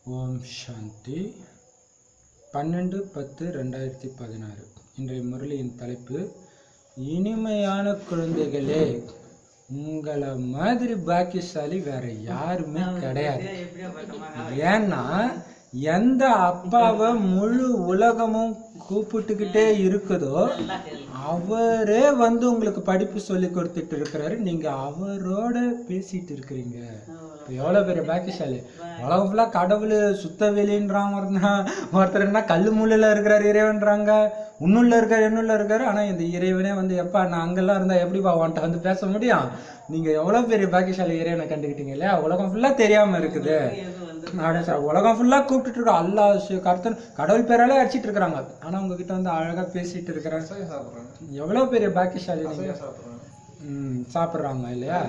ஓம் சாந்தி பன்னெண்டு பத்து ரெண்டாயிரத்தி பதினாறு இன்றைய முரளியின் தலைப்பு இனிமையான குழந்தைகளே உங்களை மாதிரி பாக்கியசாலி வேற யாருமே கிடையாது ஏன்னா எந்த அப்பாவை முழு உலகமும் கூப்பிட்டுக்கிட்டே இருக்குதோ அவரே வந்து உங்களுக்கு படிப்பு சொல்லி கொடுத்துட்டு இருக்கிறாரு நீங்க அவரோட பேசிட்டு இருக்கிறீங்க இப்ப எவ்வளவு பெரிய பாக்கியசாலி உலகம் ஃபுல்லா கடவுள் சுத்த வெளின்றான் ஒருத்தன் ஒருத்தர் என்ன கல்லு முள்ளுல இருக்கிறார் இறைவன்றாங்க உன்னுள்ள இருக்காரு என்னுள்ள இருக்காரு ஆனா இந்த இறைவனே வந்து எப்பா நான் அங்கெல்லாம் இருந்தா எப்படிப்பா உன்கிட்ட வந்து பேச முடியும் நீங்க எவ்வளவு பெரிய பாக்கியசாலி இறைவனை கண்டுக்கிட்டீங்க இல்லையா உலகம் ஃபுல்லா தெரியாம இருக்குது அப்படியே சார் உலகம் ஃபுல்லா கூப்பிட்டுட்டு இருக்கோம் அல்லா கர்த்தன் கடவுள் பேராலே அடிச்சிட்டு இருக்கிறாங்க ஆனா உங்ககிட்ட வந்து அழகா பேசிட்டு இருக்கிறாங்க எவ்வளவு பெரிய பாக்கியசாலி நீங்க ம், சாப்பிடுறாங்க இல்லையா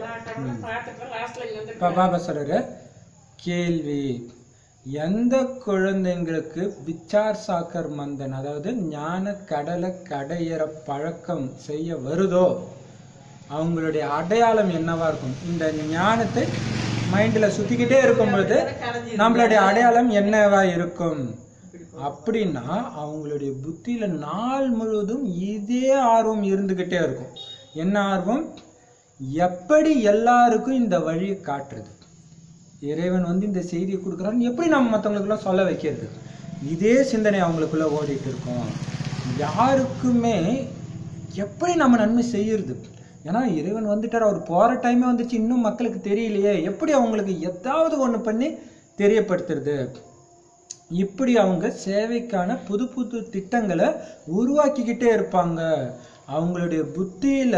இப்ப பாபா சொல்றாரு கேள்வி எந்த குழந்தைங்களுக்கு விச்சார் சாக்கர் மந்தன் அதாவது ஞான கடலை கடையிற பழக்கம் செய்ய வருதோ அவங்களுடைய அடையாளம் என்னவா இருக்கும் இந்த ஞானத்தை மைண்ட்ல சுத்திக்கிட்டே இருக்கும் பொழுது நம்மளுடைய அடையாளம் என்னவா இருக்கும் அப்படின்னா அவங்களுடைய புத்தியில நாள் முழுவதும் இதே ஆர்வம் இருந்துகிட்டே இருக்கும் என்ன ஆர்வம் எப்படி எல்லாருக்கும் இந்த வழியை காட்டுறது இறைவன் வந்து இந்த செய்தியை கொடுக்குறான்னு எப்படி நம்ம மற்றவங்களுக்குலாம் சொல்ல வைக்கிறது இதே சிந்தனை அவங்களுக்குள்ள ஓடிட்டு இருக்கும் யாருக்குமே எப்படி நம்ம நன்மை செய்யறது ஏன்னா இறைவன் வந்துட்டார் அவர் போற டைமே வந்துச்சு இன்னும் மக்களுக்கு தெரியலையே எப்படி அவங்களுக்கு ஏதாவது ஒன்று பண்ணி தெரியப்படுத்துறது இப்படி அவங்க சேவைக்கான புது புது திட்டங்களை உருவாக்கிக்கிட்டே இருப்பாங்க அவங்களுடைய புத்தியில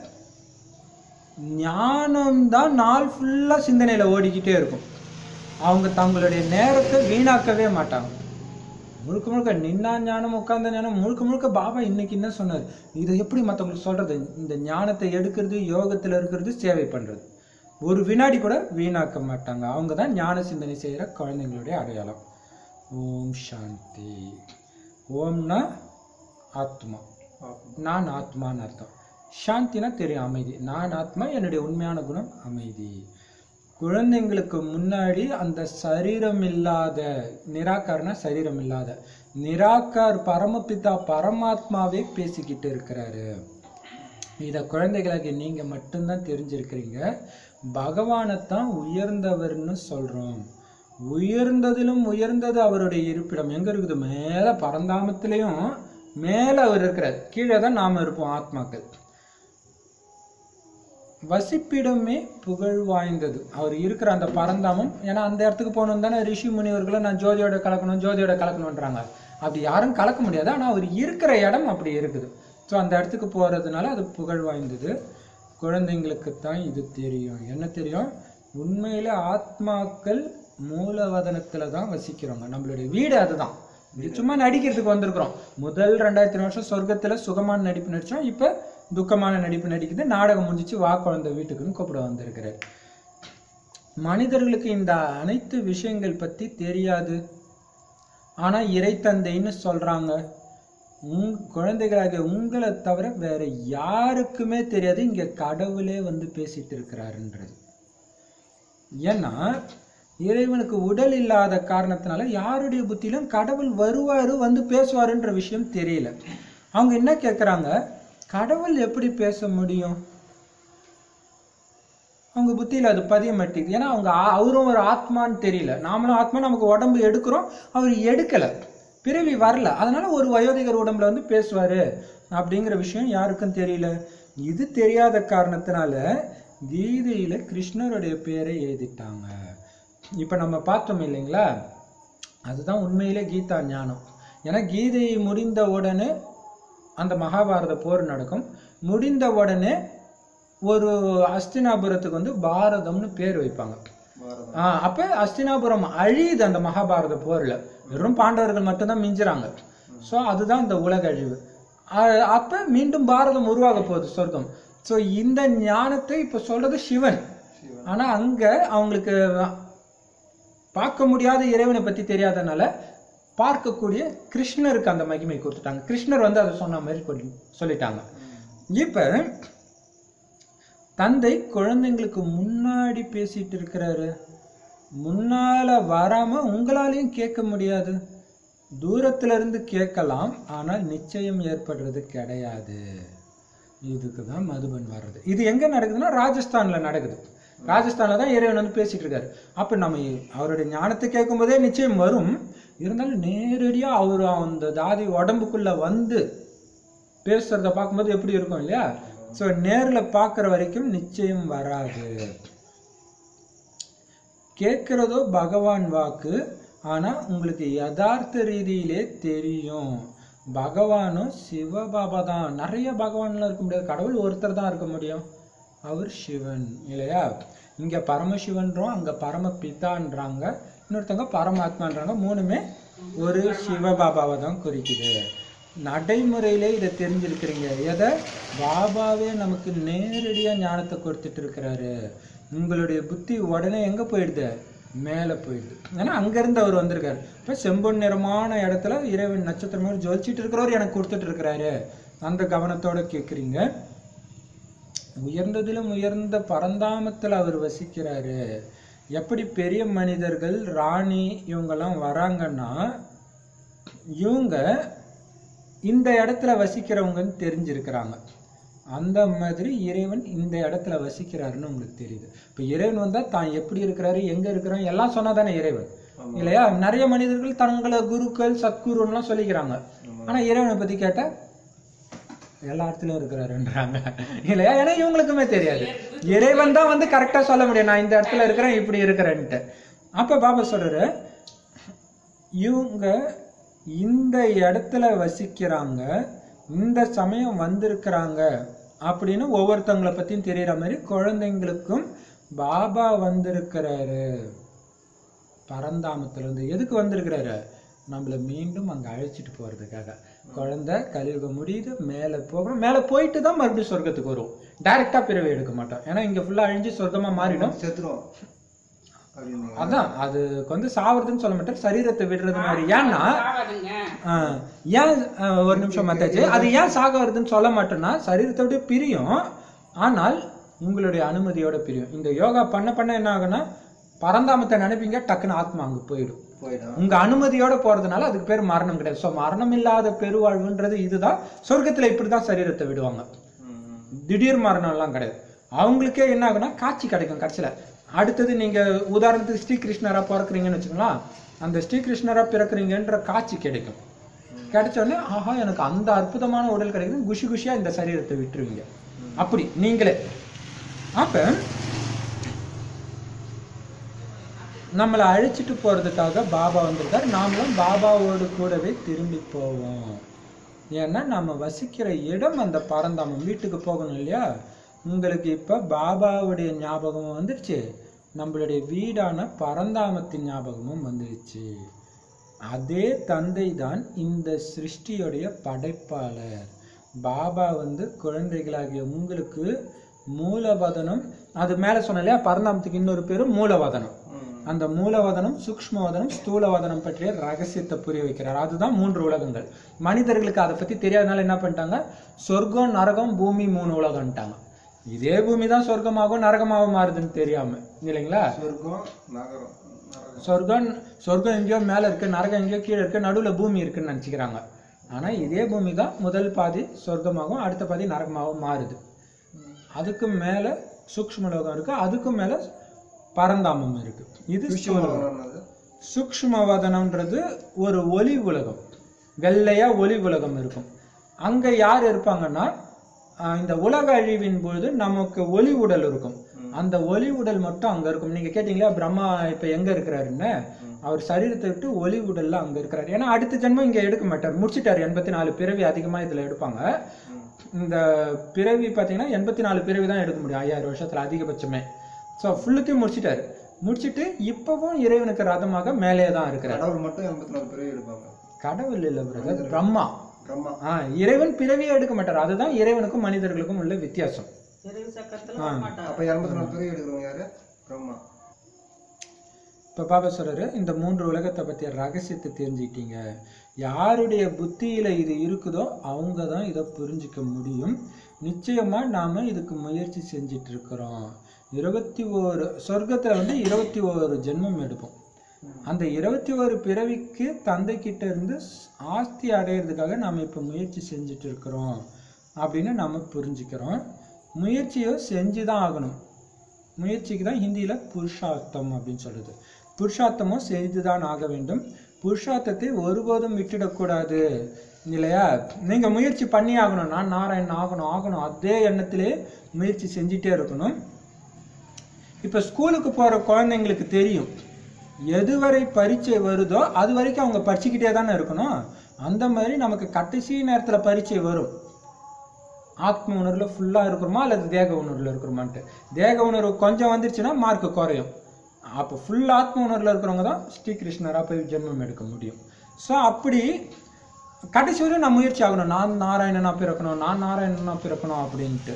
ஞானம்தான் நாள் ஃபுல்லா சிந்தனையில ஓடிக்கிட்டே இருக்கும் அவங்க தங்களுடைய நேரத்தை வீணாக்கவே மாட்டாங்க முழுக்க முழுக்க நின்னா ஞானம் உட்கார்ந்த ஞானம் முழுக்க முழுக்க பாபா இன்னைக்கு என்ன சொன்னார் இதை எப்படி மற்றவங்களுக்கு சொல்றது இந்த ஞானத்தை எடுக்கிறது யோகத்துல இருக்கிறது சேவை பண்றது ஒரு வினாடி கூட வீணாக்க மாட்டாங்க அவங்க தான் ஞான சிந்தனை செய்யற குழந்தைங்களுடைய அடையாளம் ஓம் சாந்தி ஓம்னா ஆத்மா நான் ஆத்மான்னு அர்த்தம் சாந்தினா தெரியும் அமைதி நான் ஆத்மா என்னுடைய உண்மையான குணம் அமைதி குழந்தைங்களுக்கு முன்னாடி அந்த சரீரம் இல்லாத நிராகாரனா சரீரம் இல்லாத நிராகார் பரமபிதா பரமாத்மாவே பேசிக்கிட்டு இருக்கிறாரு இத குழந்தைகளாகிய நீங்க மட்டும்தான் தெரிஞ்சிருக்கிறீங்க பகவானைத்தான் உயர்ந்தவர்னு சொல்றோம் உயர்ந்ததிலும் உயர்ந்தது அவருடைய இருப்பிடம் எங்க இருக்குது மேல பரந்தாமத்திலையும் மேல அவர் இருக்கிறார் கீழே தான் நாம இருப்போம் ஆத்மாக்கள் வசிப்பிடமே புகழ் வாய்ந்தது அவர் இருக்கிற அந்த பரந்தாமம் ஏன்னா அந்த இடத்துக்கு போகணும் தானே ரிஷி முனிவர்களை நான் ஜோதியோட கலக்கணும் ஜோதியோட கலக்கணுன்றாங்க அப்படி யாரும் கலக்க முடியாது ஆனால் அவர் இருக்கிற இடம் அப்படி இருக்குது ஸோ அந்த இடத்துக்கு போகிறதுனால அது புகழ் வாய்ந்தது குழந்தைங்களுக்கு தான் இது தெரியும் என்ன தெரியும் உண்மையில ஆத்மாக்கள் மூலவதனத்தில் தான் வசிக்கிறோங்க நம்மளுடைய வீடு அதுதான் இது சும்மா நடிக்கிறதுக்கு வந்திருக்கிறோம் முதல் ரெண்டாயிரத்தி வருஷம் சொர்க்கத்துல சுகமான நடிப்பு நடிச்சோம் இப்ப துக்கமான நடிப்பு நடிக்குது நாடகம் முடிஞ்சிச்சு வா குழந்தை வீட்டுக்குன்னு கூப்பிட வந்திருக்கிறார் மனிதர்களுக்கு இந்த அனைத்து விஷயங்கள் பத்தி தெரியாது ஆனா இறைத்தந்தைன்னு சொல்றாங்க உங் குழந்தைகளாக உங்களை தவிர வேற யாருக்குமே தெரியாது இங்க கடவுளே வந்து பேசிட்டு இருக்கிறாருன்றது ஏன்னா இறைவனுக்கு உடல் இல்லாத காரணத்தினால யாருடைய புத்தியிலும் கடவுள் வருவாரு வந்து பேசுவாருன்ற விஷயம் தெரியல அவங்க என்ன கேட்குறாங்க கடவுள் எப்படி பேச முடியும் அவங்க புத்தியில அது பதிய மாட்டேங்குது ஏன்னா அவங்க ஆ- அவரும் ஒரு ஆத்மான்னு தெரியல நாமளும் ஆத்மா நமக்கு உடம்பு எடுக்கிறோம் அவர் எடுக்கல பிறவி வரல அதனால ஒரு வயோதிகர் உடம்புல வந்து பேசுவாரு அப்படிங்கிற விஷயம் யாருக்கும் தெரியல இது தெரியாத காரணத்தினால கீதையில கிருஷ்ணருடைய பேரை எழுதிட்டாங்க இப்ப நம்ம பார்த்தோம் இல்லைங்களா அதுதான் உண்மையிலே கீதா ஞானம் ஏன்னா கீதை முடிந்த உடனே அந்த மகாபாரத போர் நடக்கும் முடிந்த உடனே ஒரு அஸ்தினாபுரத்துக்கு வந்து பாரதம்னு பேர் வைப்பாங்க ஆஹ் அப்ப அஸ்தினாபுரம் அழியுது அந்த மகாபாரத போர்ல வெறும் பாண்டவர்கள் மட்டும்தான் மிஞ்சுறாங்க சோ அதுதான் இந்த உலக அழிவு ஆஹ் அப்ப மீண்டும் பாரதம் உருவாக போகுது சொர்க்கம் சோ இந்த ஞானத்தை இப்ப சொல்றது சிவன் ஆனா அங்க அவங்களுக்கு பார்க்க முடியாத இறைவனை பத்தி தெரியாதனால பார்க்கக்கூடிய கிருஷ்ணருக்கு அந்த மகிமை கொடுத்துட்டாங்க கிருஷ்ணர் வந்து அதை சொன்ன மாதிரி சொல்லி- சொல்லிட்டாங்க இப்ப தந்தை குழந்தைங்களுக்கு முன்னாடி பேசிட்டு இருக்கிறாரு முன்னால வராம உங்களாலையும் கேட்க முடியாது தூரத்துல இருந்து கேட்கலாம் ஆனால் நிச்சயம் ஏற்படுறது கிடையாது இதுக்கு தான் மதுபன் வர்றது இது எங்க நடக்குதுன்னா ராஜஸ்தான்ல நடக்குது ராஜஸ்தான்ல தான் இறைவன் வந்து பேசிட்டு இருக்காரு அப்ப நம்ம அவருடைய ஞானத்தை கேட்கும்போதே நிச்சயம் வரும் இருந்தாலும் நேரடியா அவர் அந்த ஜாதி உடம்புக்குள்ள வந்து பேசுறத பார்க்கும்போது எப்படி இருக்கும் இல்லையா ஸோ நேர்ல பார்க்குற வரைக்கும் நிச்சயம் வராது கேட்கிறதோ பகவான் வாக்கு ஆனா உங்களுக்கு யதார்த்த ரீதியிலே தெரியும் பகவானும் சிவபாபா தான் நிறைய பகவான்லாம் இருக்க முடியாது கடவுள் ஒருத்தர் தான் இருக்க முடியும் அவர் சிவன் இல்லையா இங்க பரமசிவன்றோம் அங்க பரம பிதான்றாங்க இன்னொருத்தவங்க பரமாத்மான்றாங்க மூணுமே ஒரு சிவபாபாவை தான் குறிக்குது நடைமுறையிலே இதை தெரிஞ்சிருக்கிறீங்க எதை பாபாவே நமக்கு நேரடியா ஞானத்தை கொடுத்துட்டு இருக்கிறாரு உங்களுடைய புத்தி உடனே எங்க போயிடுது மேலே போயிடுது ஏன்னா அங்கேருந்து அவர் வந்திருக்காரு இப்போ செம்பொன் நிறமான இடத்துல இறைவன் நட்சத்திரம் மாதிரி ஜொலிச்சிட்டு இருக்கிறவர் எனக்கு கொடுத்துட்டு இருக்கிறாரு அந்த கவனத்தோட கேட்குறீங்க உயர்ந்ததிலும் உயர்ந்த பரந்தாமத்தில் அவர் வசிக்கிறாரு எப்படி பெரிய மனிதர்கள் ராணி இவங்கெல்லாம் வராங்கன்னா இவங்க இந்த இடத்துல வசிக்கிறவங்கன்னு தெரிஞ்சிருக்கிறாங்க அந்த மாதிரி இறைவன் இந்த இடத்துல வசிக்கிறாருன்னு உங்களுக்கு தெரியுது இப்போ இறைவன் வந்தா தான் எப்படி இருக்கிறாரு எங்க இருக்கிறாரு எல்லாம் சொன்னா தானே இறைவன் இல்லையா நிறைய மனிதர்கள் தங்களை குருக்கள் சத்குருன்னுலாம் சொல்லிக்கிறாங்க ஆனா இறைவனை பத்தி கேட்டா எல்லா இடத்துலயும் இருக்கிறாருன்றாங்க இல்லையா ஏன்னா இவங்களுக்குமே தெரியாது இறைவன் தான் வந்து கரெக்டா சொல்ல முடியும் நான் இந்த இடத்துல இருக்கிறேன் இப்படி இருக்கிறேன்ட்டு அப்ப பாபா சொல்றாரு இவங்க இந்த இடத்துல வசிக்கிறாங்க இந்த சமயம் வந்திருக்கிறாங்க அப்படின்னு ஒவ்வொருத்தவங்களை பத்தியும் தெரியற மாதிரி குழந்தைங்களுக்கும் பாபா வந்திருக்கிறாரு பரந்தாமத்துல இருந்து எதுக்கு வந்திருக்கிறாரு நம்மள மீண்டும் அங்க அழைச்சிட்டு போறதுக்காக குழந்தை கலியுகம் முடியுது மேல போகணும் மேல போயிட்டு தான் மறுபடியும் சொர்க்கத்துக்கு வரும் டைரக்டா பிறவி எடுக்க மாட்டோம் ஏன்னா இங்க ஃபுல்லா அழிஞ்சு சொர்க்கமா மாறிடும் செத்துரும் அப்படின்னு அதான் அதுக்கு வந்து சாவறதுன்னு சொல்ல மாட்டேன் சரீரத்தை விடுறது மாதிரி ஏன்னா சாவாதுங்க ஆஹ், ஏன் ஆஹ், ஒரு நிமிஷம் மத்தாச்சு அது ஏன் சாக வருதுன்னு சொல்ல மாட்டேன்னா சரீரத்தை விட்டு பிரியும் ஆனால் உங்களுடைய அனுமதியோட பிரியும் இந்த யோகா பண்ண பண்ண என்ன ஆகும்னா பரந்தாமத்தை நினைப்பீங்க டக்குன்னு ஆத்மா அங்க போயிடும் போயிடும் உங்க அனுமதியோட போறதுனால அதுக்கு பேர் மரணம் கிடையாது ஸோ மரணம் இல்லாத பெருவாழ்வுன்றது இதுதான் சொர்க்கத்துல இப்படிதான் சரீரத்தை விடுவாங்க ம், ம். திடீர் மரணம் எல்லாம் கிடையாது அவங்களுக்கே என்ன ஆகுனா காட்சி கிடைக்கும் கடைசியில அடுத்தது நீங்க உதாரணத்துக்கு ஸ்ரீகிருஷ்ணரா பிறக்குறீங்கன்னு வச்சுக்கோங்களேன் அந்த ஸ்ரீகிருஷ்ணரா பிறக்குறீங்கன்ற காட்சி கிடைக்கும் கிடைச்ச உடனே ஆஹா எனக்கு அந்த அற்புதமான உடல் கிடைக்குது குஷி குஷியா இந்த சரீரத்தை விட்டுருவீங்க அப்படி நீங்களே அப்ப நம்மளை அழைச்சிட்டு போறதுக்காக பாபா வந்திருக்கார் நாமளும் பாபாவோடு கூடவே திரும்பி போவோம் ஏன்னா நம்ம வசிக்கிற இடம் அந்த பரந்தாமம் வீட்டுக்கு போகணும் இல்லையா உங்களுக்கு இப்ப பாபாவுடைய ஞாபகமும் வந்துருச்சு நம்மளுடைய வீடான பரந்தாமத்தின் ஞாபகமும் வந்துருச்சு அதே தந்தை தான் இந்த சிருஷ்டியுடைய படைப்பாளர் பாபா வந்து குழந்தைகளாகிய உங்களுக்கு மூலவதனம் அது மேல சொன்ன இல்லையா பரந்தாமத்துக்கு இன்னொரு பேரு மூலவதனம் ம். அந்த மூலவதனம் சூக்ஷ்மவதனம் ஸ்தூலவதனம் பற்றிய ரகசியத்தை புரிய வைக்கிறார் அதுதான் மூன்று உலகங்கள் மனிதர்களுக்கு அதை பத்தி தெரியாதனால என்ன பண்ணிட்டாங்க சொர்க்கம் நரகம் பூமி மூணு உலகம்ட்டாங்க இதே பூமி தான் சொர்க்கமாகவும் நரகமாகவும் மாறுதுன்னு தெரியாம இல்லைங்களா சொர்க்கம் நகரம் நரகம் சொர்க்கம் சொர்க்கம் எங்கேயோ மேல இருக்கு நரகம் எங்கேயோ கீழே இருக்கு நடுவுல பூமி இருக்குன்னு நினைச்சுக்கிறாங்க ஆனா இதே பூமி தான் முதல் பாதி சொர்க்கமாகவும் அடுத்த பாதி நரகமாகவும் மாறுது அதுக்கு மேல சூக்ஷ்ம லோகம் இருக்கு அதுக்கும் மேல பரந்தாமம் இருக்கு இது ஸ்தூல உலகம். என்னது? சூக்ஷ்மவதனம்ன்றது ஒரு ஒளி உலகம் வெள்ளையா ஒளி உலகம் இருக்கும் அங்க யார் இருப்பாங்கன்னா ஆஹ் இந்த உலக அழிவின் பொழுது நமக்கு ஒளி உடல் இருக்கும் அந்த ஒளி உடல் மட்டும் அங்க இருக்கும் நீங்க கேட்டீங்களா பிரம்மா இப்ப எங்க இருக்கிறாருன்னு அவர் சரீரத்தை விட்டு ஒளி உடல்ல அங்க இருக்கிறாரு ஏன்னா அடுத்த ஜென்மம் இங்க எடுக்க மாட்டார் முடிச்சிட்டாரு எண்பத்தி நாலு பிறவி அதிகமா இதுல எடுப்பாங்க இந்த பிறவி பாத்தீங்கன்னா எண்பத்தி நாலு பிறவி தான் எடுக்க முடியும் ஐயாயிரம் வருஷத்துல அதிகபட்சமே ஸோ ஃபுல்லுத்தையும் முடிச்சிட்டாரு முடிச்சிட்டு இப்பவும் இறைவனுக்கு ரதமாக மேலே தான் இருக்கிறார் கடவுள் மட்டும் எண்பத்தி நாலு பிறவி எடுப்பாங்க கடவுள் இல்ல பிரதர் பிரம்மா பிரம்மா ஆ இறைவன் பிறவியே எடுக்க மாட்டார் அதுதான் இறைவனுக்கும் மனிதர்களுக்கும் உள்ள வித்தியாசம் பிறகு சக்கரத்துல ஆ. மாட்டார் அப்ப எண்பத்தி நாலு பிறவி எடுக்கிறவங்க யாரு பிரம்மா இப்ப பாபா சொல்றாரு இந்த மூன்று உலகத்தை பத்திய ரகசியத்தை தெரிஞ்சுக்கிட்டீங்க யாருடைய புத்தியில இது இருக்குதோ அவங்க தான் இதை புரிஞ்சுக்க முடியும் நிச்சயமா நாம இதுக்கு முயற்சி செஞ்சிட்டு இருக்கிறோம் இருபத்தி ஓரு சொர்க்கத்துல வந்து இருபத்தி ஓரு ஜென்மம் எடுப்போம் அந்த இருபத்தி ஒரு பிறவிக்கு தந்தை கிட்ட இருந்து ஆஸ்தி அடையிறதுக்காக நாம இப்ப முயற்சி செஞ்சுட்டு இருக்கிறோம் அப்படின்னு நாம புரிஞ்சுக்கிறோம் முயற்சியை செஞ்சுதான் ஆகணும் முயற்சிக்கு தான் ஹிந்தியில புருஷார்த்தம் அப்படின்னு சொல்றது புருஷார்த்தமும் செய்துதான் ஆக வேண்டும் புருஷார்த்தத்தை ஒருபோதும் விட்டுடக்கூடாது இல்லையா நீங்க முயற்சி பண்ணி ஆகணும் நான் நாராயணன் ஆகணும் ஆகணும் அதே எண்ணத்திலே முயற்சி செஞ்சுட்டே இருக்கணும் இப்ப ஸ்கூலுக்கு போற குழந்தைங்களுக்கு தெரியும் எதுவரை பரீட்சை வருதோ அது வரைக்கும் அவங்க படிச்சுக்கிட்டே தானே இருக்கணும் அந்த மாதிரி நமக்கு கடைசி நேரத்துல பரீட்சை வரும் ஆத்ம உணர்வுல ஃபுல்லா இருக்கிறோமா அல்லது தேக உணர்வுல இருக்கிறோமான்ட்டு தேக உணர்வு கொஞ்சம் வந்துருச்சுன்னா மார்க் குறையும் அப்போ ஃபுல் ஆத்ம உணர்வுல இருக்கிறவங்க தான் ஸ்ரீகிருஷ்ணரா போய் ஜென்மம் எடுக்க முடியும் ஸோ அப்படி கடைசி வரையும் நான் முயற்சி ஆகணும் நான் நாராயணனா பிறக்கணும் நான் நாராயணனா பிறக்கணும் அப்படின்ட்டு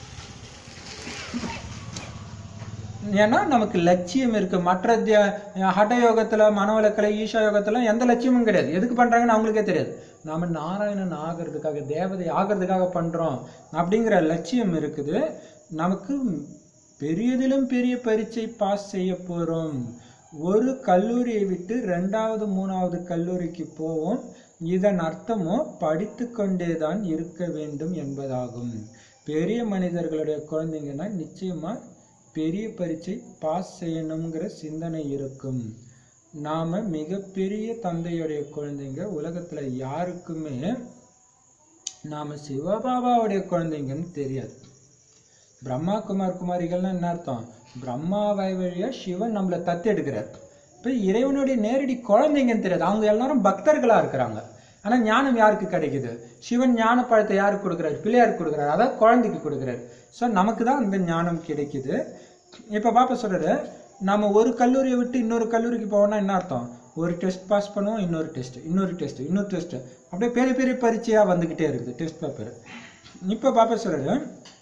ஏன்னா நமக்கு லட்சியம் இருக்கு மற்ற திய- ஹட யோகத்துல மனவளக்கலை ஈஷா யோகத்துல எந்த லட்சியமும் கிடையாது எதுக்கு பண்றாங்கன்னு அவங்களுக்கே தெரியாது நாம நாராயணன் ஆகிறதுக்காக தேவதை ஆகிறதுக்காக பண்றோம் அப்படிங்கிற லட்சியம் இருக்குது நமக்கு பெரியதிலும் பெரிய பரீட்சை பாஸ் செய்ய போறோம் ஒரு கல்லூரியை விட்டு ரெண்டாவது மூணாவது கல்லூரிக்கு போவோம் இதன் அர்த்தமோ படித்து கொண்டேதான் இருக்க வேண்டும் என்பதாகும் பெரிய மனிதர்களுடைய குழந்தைங்கன்னா நிச்சயமா பெரிய பரீட்சை பாஸ் செய்யணுங்கிற சிந்தனை இருக்கும் நாம மிகப்பெரிய தந்தையுடைய குழந்தைங்க உலகத்துல யாருக்குமே நாம சிவபாபாவுடைய குழந்தைங்கன்னு தெரியாது பிரம்மா குமார் குமாரிகள்னா என்ன அர்த்தம் பிரம்மாவை வழியா சிவன் நம்மளை தத்தெடுக்கிறார் இப்போ இறைவனுடைய நேரடி குழந்தைங்கன்னு தெரியாது அவங்க எல்லாரும் பக்தர்களா இருக்கிறாங்க ஆனா ஞானம் யாருக்கு கிடைக்குது சிவன் ஞான பழத்தை யாருக்கு கொடுக்குறாரு பிள்ளையாருக்கு கொடுக்குறாரு அதான் குழந்தைக்கு கொடுக்குறாரு ஸோ நமக்கு தான் அந்த ஞானம் கிடைக்குது இப்போ பாப்பா சொல்றாரு நம்ம ஒரு கல்லூரியை விட்டு இன்னொரு கல்லூரிக்கு போவோம்னா என்ன அர்த்தம் ஒரு டெஸ்ட் பாஸ் பண்ணுவோம் இன்னொரு டெஸ்ட் இன்னொரு டெஸ்ட் இன்னொரு டெஸ்ட் அப்படியே பெரிய பெரிய பரீட்சையா வந்துகிட்டே இருக்குது டெஸ்ட் பேப்பர் இப்போ பாப்பா சொல்றாரு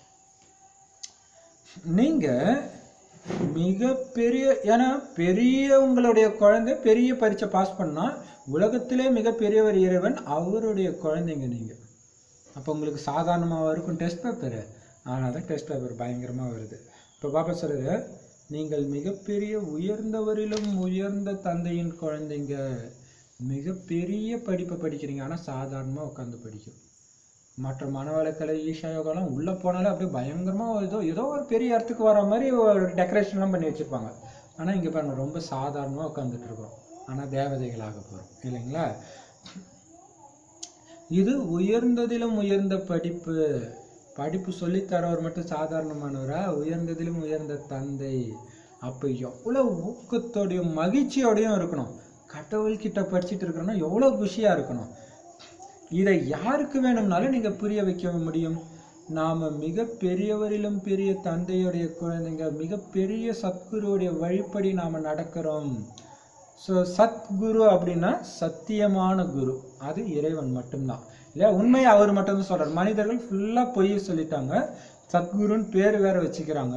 நீங்க மிகப்பெரிய ஏன்னா பெரிய உங்களுடைய குழந்தை பெரிய பரீட்சை பாஸ் பண்ணா உலகத்திலே மிகப்பெரியவர் இறைவன் அவருடைய குழந்தைங்க நீங்க அப்போ உங்களுக்கு சாதாரணமாக இருக்கும் டெஸ்ட் பேப்பர் ஆனால் தான் டெஸ்ட் பேப்பர் பயங்கரமாக வருது இப்போ பாப்பா சொல்றாரு நீங்கள் மிகப்பெரிய உயர்ந்தவரிலும் உயர்ந்த தந்தையின் குழந்தைங்க மிகப்பெரிய படிப்பை படிக்கிறீங்க ஆனால் சாதாரணமாக உட்காந்து படிக்கும் மற்ற மனவளக்கலை ஈஷா யோகாலாம் உள்ளே போனாலே அப்படியே பயங்கரமாக ஏதோ ஏதோ ஒரு பெரிய இடத்துக்கு வர மாதிரி ஒரு டெக்கரேஷன்லாம் பண்ணி வச்சுருப்பாங்க ஆனால் இங்கே பாருங்க ரொம்ப சாதாரணமாக உட்காந்துட்டு இருக்கோம் ஆனால் தேவதைகளாக போகிறோம் இல்லைங்களா இது உயர்ந்ததிலும் உயர்ந்த படிப்பு படிப்பு சொல்லித் தரவர் மட்டும் சாதாரணமானவரா உயர்ந்ததிலும் உயர்ந்த தந்தை அப்போ எவ்வளோ ஊக்கத்தோடையும் மகிழ்ச்சியோடையும் இருக்கணும் கடவுள்கிட்ட படிச்சுட்டு இருக்கிறோன்னா எவ்வளோ குஷியா இருக்கணும் இதை யாருக்கு வேணும்னாலும் நீங்க புரிய வைக்க முடியும் நாம மிக பெரியவரிலும் பெரிய தந்தையுடைய குழந்தைங்க மிக பெரிய சத்குருவுடைய வழிப்படி நாம நடக்கிறோம் ஸோ சத்குரு அப்படின்னா சத்தியமான குரு அது இறைவன் மட்டும்தான் இல்லையா உண்மையை அவர் மட்டும்தான் சொல்றார் மனிதர்கள் ஃபுல்லா பொய் சொல்லிட்டாங்க சத்குருன்னு பேர் வேற வச்சுக்கிறாங்க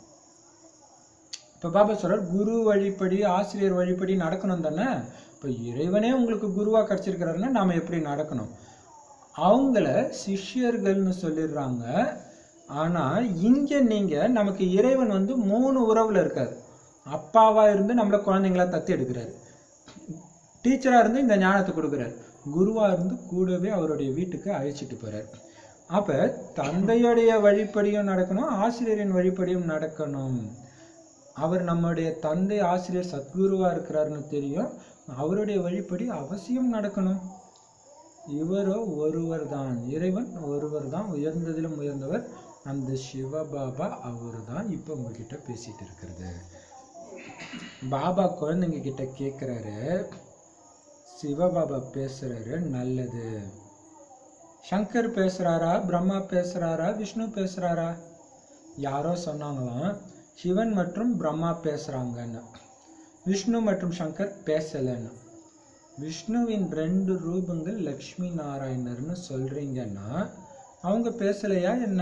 இப்ப பாபா சொல்றார் குரு வழிப்படி ஆசிரியர் வழிப்படி நடக்கணும் தானே இப்ப இறைவனே உங்களுக்கு குருவா கிடைச்சிருக்கிறாருன்னா நாம எப்படி நடக்கணும் அவங்கள சிஷ்யர்கள்னு சொல்லிடுறாங்க ஆனா இங்க நீங்க நமக்கு இறைவன் வந்து மூணு உறவுல இருக்காரு அப்பாவா இருந்து நம்மள குழந்தைங்களா தத்து எடுக்கிறாரு டீச்சரா இருந்து இந்த ஞானத்தை கொடுக்குறாரு குருவா இருந்து கூடவே அவருடைய வீட்டுக்கு அழைச்சிட்டு போறாரு அப்ப தந்தையுடைய வழிப்படியும் நடக்கணும் ஆசிரியரின் வழிப்படியும் நடக்கணும் அவர் நம்முடைய தந்தை ஆசிரியர் சத்குருவா இருக்கிறாருன்னு தெரியும் அவருடைய வழிப்படி அவசியம் நடக்கணும் இவரோ ஒருவர் தான் இறைவன் ஒருவர் தான் உயர்ந்ததிலும் உயர்ந்தவர் அந்த சிவபாபா அவர் தான் இப்போ உங்ககிட்ட பேசிட்டு இருக்கிறது பாபா குழந்தைங்க கிட்ட கேட்குறாரு சிவபாபா பேசுறாரு நல்லது சங்கர் பேசுறாரா பிரம்மா பேசுறாரா விஷ்ணு பேசுறாரா யாரோ சொன்னாங்களாம் சிவன் மற்றும் பிரம்மா பேசுறாங்கன்னு விஷ்ணு மற்றும் சங்கர் பேசலைன்னு விஷ்ணுவின் ரெண்டு ரூபங்கள் லக்ஷ்மி நாராயணர்னு சொல்றீங்கன்னா அவங்க பேசலையா என்ன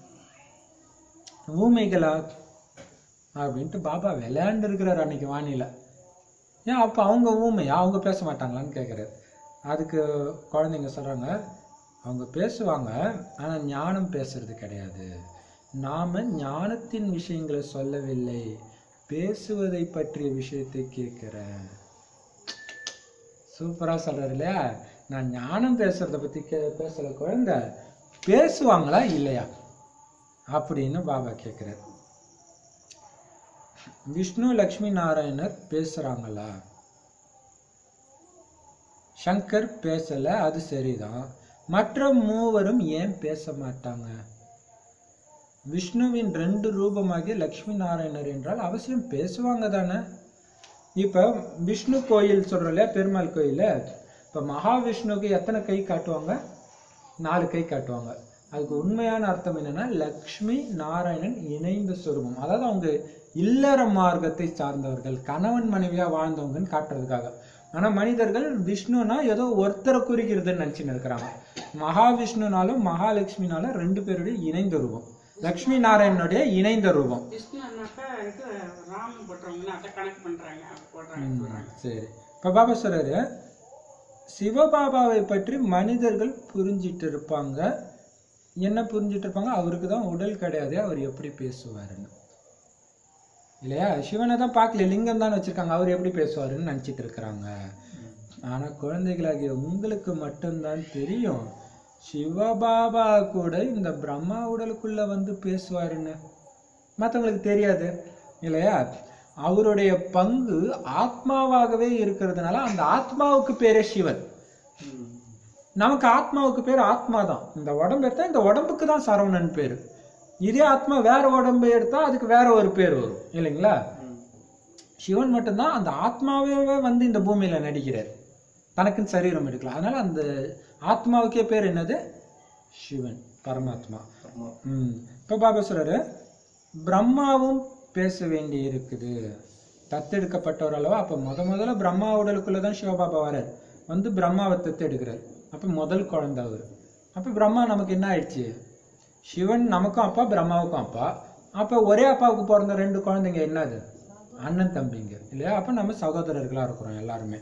ஊமைகளா அப்படின்ட்டு பாபா விளையாண்டு இருக்கிறார் அன்னைக்கு வானில ஏன் அப்போ அவங்க ஊமையா அவங்க பேச மாட்டாங்களான்னு கேட்குறாரு அதுக்கு குழந்தைங்க சொல்றாங்க அவங்க பேசுவாங்க ஆனா ஞானம் பேசுறது கிடையாது நாம ஞானத்தின் விஷயங்களை சொல்லவில்லை பேசுவதை பற்றிய விஷயத்தை கேட்கிறேன் சூப்பரா சொல்றாரு இல்லையா நான் ஞானம் பேசுறத பத்தி கே பேசல குழந்தை பேசுவாங்களா இல்லையா அப்படின்னு பாபா கேட்கிறார் விஷ்ணு லக்ஷ்மி நாராயணர் பேசுறாங்களா சங்கர் பேசல அது சரிதான் மற்ற மூவரும் ஏன் பேச மாட்டாங்க விஷ்ணுவின் ரெண்டு ரூபமாகிய லக்ஷ்மி நாராயணர் என்றால் அவசியம் பேசுவாங்க தானே இப்ப விஷ்ணு கோயில் சொல்றோம் இல்லையா பெருமாள் கோயில இப்ப மகாவிஷ்ணுவுக்கு எத்தனை கை காட்டுவாங்க நாலு கை காட்டுவாங்க அதுக்கு உண்மையான அர்த்தம் என்னன்னா லக்ஷ்மி நாராயணன் இணைந்த சொரூபம் அதாவது அவங்க இல்லற மார்க்கத்தை சார்ந்தவர்கள் கணவன் மனைவியா வாழ்ந்தவங்கன்னு காட்டுறதுக்காக ஆனா மனிதர்கள் விஷ்ணுனா ஏதோ ஒருத்தரை குறிக்கிறதுன்னு நினைச்சுன்னு இருக்கிறாங்க மகாவிஷ்ணுனாலும் மகாலட்சுமினாலும் ரெண்டு பேருடைய இணைந்த ரூபம் லக்ஷ்மி நாராயணனுடைய இணைந்த ரூபம் விஷ்ணுனாக்கா இது ராமன் போட்டுறவங்கன்னா அதை கணக்கு பண்றாங்க அப்படி போடுறாங்க ம், சொல்றாங்க சரி இப்ப பாபா சொல்றாரு சிவபாபாவை பற்றி மனிதர்கள் புரிஞ்சிட்டு இருப்பாங்க என்ன புரிஞ்சிட்டு இருப்பாங்க அவருக்கு தான் உடல் கிடையாது அவர் எப்படி பேசுவாருன்னு இல்லையா சிவனை தான் பார்க்கல லிங்கம் தான் வச்சிருக்காங்க அவர் எப்படி பேசுவாருன்னு நினைச்சிட்டு இருக்கிறாங்க ஆனா குழந்தைகளாகிய உங்களுக்கு மட்டும்தான் தெரியும் சிவபாபா கூட இந்த பிரம்மா உடலுக்குள்ள வந்து பேசுவாருன்னு மற்றவங்களுக்கு தெரியாது இல்லையா அவருடைய பங்கு ஆத்மாவாகவே இருக்கிறதுனால அந்த ஆத்மாவுக்கு பேரே சிவன் நமக்கு ஆத்மாவுக்கு பேர் ஆத்மா தான் இந்த உடம்பு எடுத்தா இந்த உடம்புக்கு தான் சரவணன் பேர் இதே ஆத்மா வேற உடம்பு எடுத்தா அதுக்கு வேற ஒரு பேர் வரும் இல்லைங்களா சிவன் மட்டும்தான் அந்த ஆத்மாவே வந்து இந்த பூமியில நடிக்கிறார் தனக்குன்னு சரீரம் எடுக்கலாம் அதனால அந்த ஆத்மாவுக்கே பேர் என்னது சிவன் பரமாத்மா ஆமா ம் இப்போ பாபா சொல்றாரு பிரம்மாவும் பேச வேண்டி இருக்குது தத்தெடுக்கப்பட்டவர் அல்லவா அப்போ முத முதல்ல பிரம்மா உடலுக்குள்ள தான் சிவபாபா வரார் வந்து பிரம்மாவை தத்தெடுக்கிறார் அப்போ முதல் குழந்தை அவர் அப்போ பிரம்மா நமக்கு என்ன ஆயிடுச்சு சிவன் நமக்கும் அப்பா பிரம்மாவுக்கும் அப்பா அப்போ ஒரே அப்பாவுக்கு பிறந்த ரெண்டு குழந்தைங்க என்னது அண்ணன் தம்பிங்க இல்லையா அப்போ நம்ம சகோதரர்களாக இருக்கிறோம் எல்லாருமே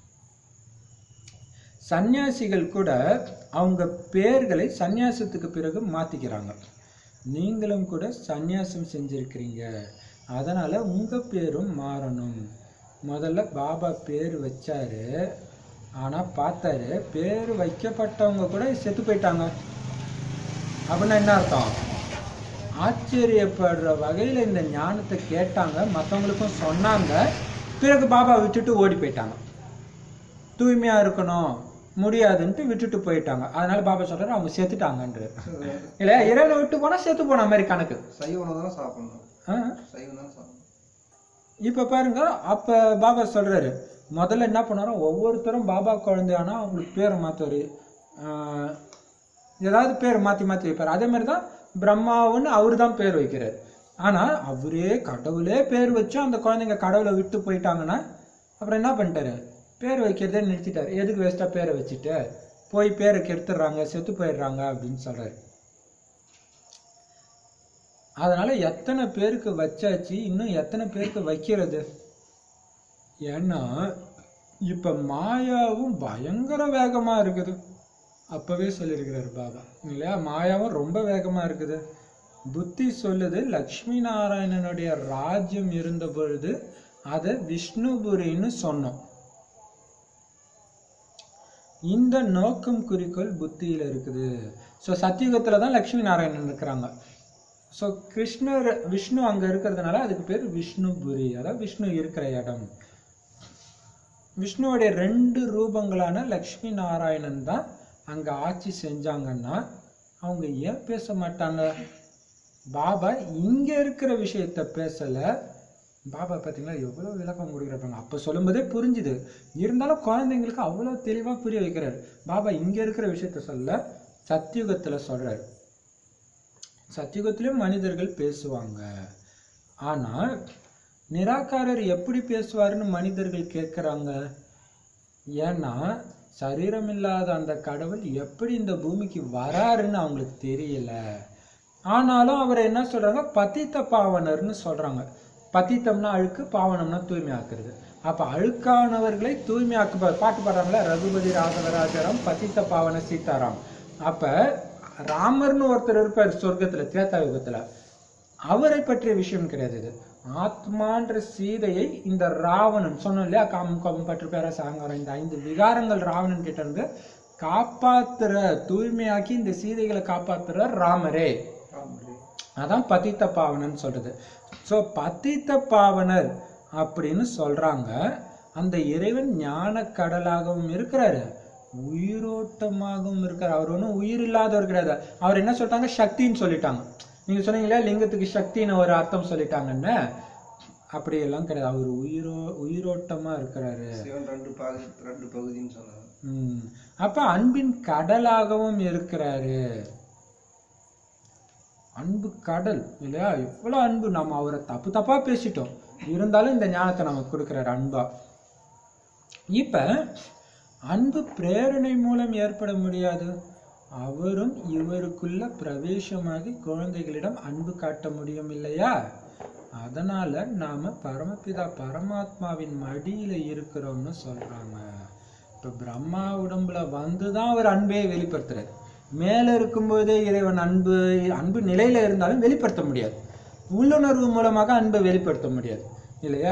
சந்நியாசிகள் கூட அவங்க பேர்களை சந்நியாசத்துக்கு பிறகு மாத்திக்கிறாங்க நீங்களும் கூட சந்நியாசம் செஞ்சிருக்கிறீங்க அதனால உங்க பேரும் மாறணும் முதல்ல பாபா பேர் வச்சாரு ஆனா பார்த்தாரு பேர் வைக்கப்பட்டவங்க கூட செத்து போயிட்டாங்க அப்படின்னா என்ன அர்த்தம் ஆச்சரியப்படுற வகையில இந்த ஞானத்தை கேட்டாங்க மற்றவங்களுக்கும் சொன்னாங்க பிறகு பாபா விட்டுட்டு ஓடி போயிட்டாங்க தூய்மையா இருக்கணும் முடியாதுன்ட்டு விட்டுட்டு போயிட்டாங்க அதனால பாபா சொல்றாரு அவங்க செத்துட்டாங்கன்றாரு இல்லையா இறைவனை விட்டு போனா செத்து போன மாதிரி கணக்கு சைவ உணவு தானே சாப்பிடணும் ஆ? சைவம் தானே சாப்பிடணும் இப்ப பாருங்க அப்ப பாபா சொல்றாரு முதல்ல என்ன பண்ணாரோ ஒவ்வொருத்தரும் பாபா குழந்தையானா அவங்களுக்கு பேரை மாத்துவாரு ஆஹ் ஏதாவது பேர் மாத்தி மாத்தி வைப்பாரு அதே மாதிரி தான் பிரம்மாவுன்னு அவரு தான் பேர் வைக்கிறாரு ஆனா அவரே கடவுளே பேர் வச்சு அந்த குழந்தைங்க கடவுளை விட்டு போயிட்டாங்கன்னா அப்புறம் என்ன பண்ணிட்டாரு பேர் வைக்கிறதே நிறுத்திட்டாரு எதுக்கு வேஸ்டா பேரை வச்சுட்டு போய் பேரை கெடுத்துடுறாங்க செத்து போயிடுறாங்க அப்படின்னு சொல்றாரு அதனால எத்தனை பேருக்கு வச்சாச்சு இன்னும் எத்தனை பேருக்கு வைக்கிறது ஏன்னா இப்ப மாயாவும் பயங்கர வேகமா இருக்குது அப்பவே சொல்லியிருக்கிறாரு பாபா இல்லையா மாயாவும் ரொம்ப வேகமா இருக்குது புத்தி சொல்லுது லக்ஷ்மி நாராயணனுடைய ராஜ்யம் இருந்த பொழுது அதை விஷ்ணுபுரின்னு சொன்னோம் இந்த நோக்கம் குறிக்கோள் புத்தியில இருக்குது ஸோ சத்தியுகத்துல தான் லக்ஷ்மி நாராயணன் இருக்கிறாங்க ஸோ கிருஷ்ணர் விஷ்ணு அங்க இருக்கிறதுனால அதுக்கு பேர் விஷ்ணுபுரி அதாவது விஷ்ணு இருக்கிற இடம் விஷ்ணுவுடைய ரெண்டு ரூபங்களான லக்ஷ்மி நாராயணன் தான் அங்க ஆட்சி செஞ்சாங்கன்னா அவங்க ஏன் பேச மாட்டாங்க பாபா இங்க இருக்கிற விஷயத்த பேசல பாபா பார்த்தீங்களா எவ்வளோ விளக்கம் கொடுக்குறாங்க அப்போ சொல்லும்போதே புரிஞ்சுது இருந்தாலும் குழந்தைங்களுக்கு அவ்வளோ தெளிவாக புரிய வைக்கிறாரு பாபா இங்க இருக்கிற விஷயத்த சொல்ல சத்தியுகத்துல சொல்றாரு சத்தியுகத்திலும் மனிதர்கள் பேசுவாங்க ஆனா நிராகாரர் எப்படி பேசுவாருன்னு மனிதர்கள் கேட்குறாங்க ஏன்னா சரீரம் இல்லாத அந்த கடவுள் எப்படி இந்த பூமிக்கு வராருன்னு அவங்களுக்கு தெரியல ஆனாலும் அவரை என்ன சொல்றாங்க பதித்த பாவனர்னு சொல்றாங்க பதித்தம்னா அழுக்கு பாவனம்னா தூய்மையாக்குறது அப்ப அழுக்கானவர்களை தூய்மையாக்கு பாட்டு பாடுறாங்களே ரகுபதி ராகவராஜரம் பதித்த பாவன சீதாராம் அப்ப ராமர்னு ஒருத்தர் இருப்பார் சொர்க்கத்துல திரேதா யுகத்துல அவரை பற்றிய விஷயம் கிடையாது இது ஆத்மான்ற சீதையை இந்த ராவணன் சொன்னோம் இல்லையா காமம் கோபம் பற்று பேர சாங்காரம் இந்த ஐந்து விகாரங்கள் ராவணன் கிட்ட இருந்து காப்பாத்துற தூய்மையாக்கி இந்த சீதைகளை காப்பாத்துற ராமரே அதான் பதித்த பாவனன் சொல்றது ஸோ பதித்த பாவனர் அப்படின்னு சொல்றாங்க அந்த இறைவன் ஞான கடலாகவும் இருக்கிறாரு உயிரோட்டமாகவும் இருக்கிறார் அவர் ஒன்றும் உயிர் இல்லாதவர் கிடையாது அவர் என்ன சொல்லிட்டாங்க சக்தின்னு சொல்லிட்டாங்க நீங்க சொன்னீங்களா லிங்கத்துக்கு சக்தின்னு ஒரு அர்த்தம் சொல்லிட்டாங்கன்னு அப்படியெல்லாம் கிடையாது அவர் உயிரோ உயிரோட்டமா இருக்கிறாரு சிவன் ரெண்டு பகுதி ரெண்டு பகுதின்னு சொன்னாங்க ம். அப்ப அன்பின் கடலாகவும் இருக்கிறாரு அன்பு கடல் இல்லையா எவ்வளவு அன்பு நம்ம அவரை தப்பு தப்பா பேசிட்டோம் இருந்தாலும் இந்த ஞானத்தை நமக்கு கொடுக்கிறாரு அன்பா இப்ப அன்பு பிரேரணை மூலம் ஏற்பட முடியாது அவரும் இவருக்குள்ள பிரவேசமாகி குழந்தைகளிடம் அன்பு காட்ட முடியும் இல்லையா அதனால நாம பரமபிதா பரமாத்மாவின் மடியில இருக்கிறோம்னு சொல்றாங்க இப்ப பிரம்மா உடம்புல வந்துதான் அவர் அன்பே வெளிப்படுத்துறாரு மேல இருக்கும்போதே இறைவன் அன்பு அன்பு நிலையில இருந்தாலும் வெளிப்படுத்த முடியாது உள்ளுணர்வு மூலமாக அன்பை வெளிப்படுத்த முடியாது இல்லையா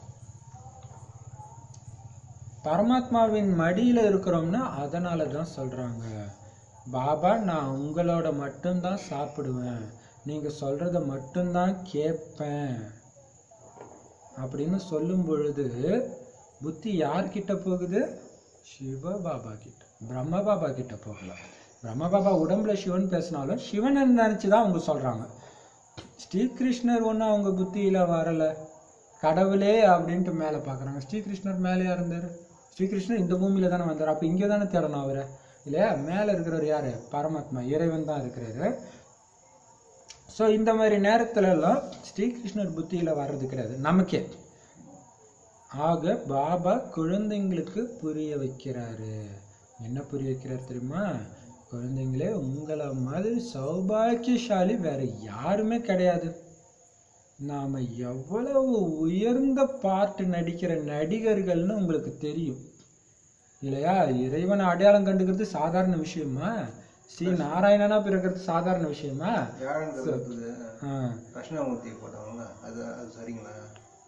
பரமாத்மாவின் மடியில இருக்கிறோம்னா அதனால தான் சொல்றாங்க பாபா நான் உங்களோட மட்டும்தான் சாப்பிடுவேன் நீங்க சொல்றத மட்டும்தான் கேட்பேன் அப்படின்னு சொல்லும் பொழுது புத்தி யார்கிட்ட போகுது சிவ பாபா கிட்ட பிரம்ம பாபா கிட்ட போகல பிரம்ம பாபா உடம்புல சிவன் பேசினாலும் சிவன் நினைச்சுதான் அவங்க சொல்றாங்க ஸ்ரீகிருஷ்ணர் ஒன்றும் அவங்க புத்தியில வரல கடவுளே அப்படின்ட்டு மேலே பார்க்குறாங்க ஸ்ரீகிருஷ்ணர் மேலேயா இருந்தார் ஸ்ரீகிருஷ்ணர் இந்த பூமியில தானே வந்தார் அப்போ இங்கே தானே தேடணும் அவரை இல்லையா மேலே இருக்கிறவர் யாரு பரமாத்மா இறைவன் தான் இருக்கிறாரு ஸோ இந்த மாதிரி நேரத்துல எல்லாம் ஸ்ரீகிருஷ்ணர் புத்தியில வர்றது கிடையாது நமக்கே ஆக பாபா குழந்தைங்களுக்கு புரிய வைக்கிறாரு என்ன புரிய வைக்கிறார் தெரியுமா குழந்தைங்களே உங்களை மாதிரி சௌபாக்கியசாலி வேற யாருமே கிடையாது நாம எவ்வளவு உயர்ந்த பாட்டு நடிக்கிற நடிகர்கள்னு உங்களுக்கு தெரியும் இல்லையா இறைவனை அடையாளம் கண்டுக்கிறது சாதாரண விஷயமா ஸ்ரீ நாராயணனா பிறக்கிறது சாதாரண விஷயமா வியாழன் கருத்துது ஆ, தட்சிணாமூர்த்தியை போட்டாங்களா அது அது சரிங்களா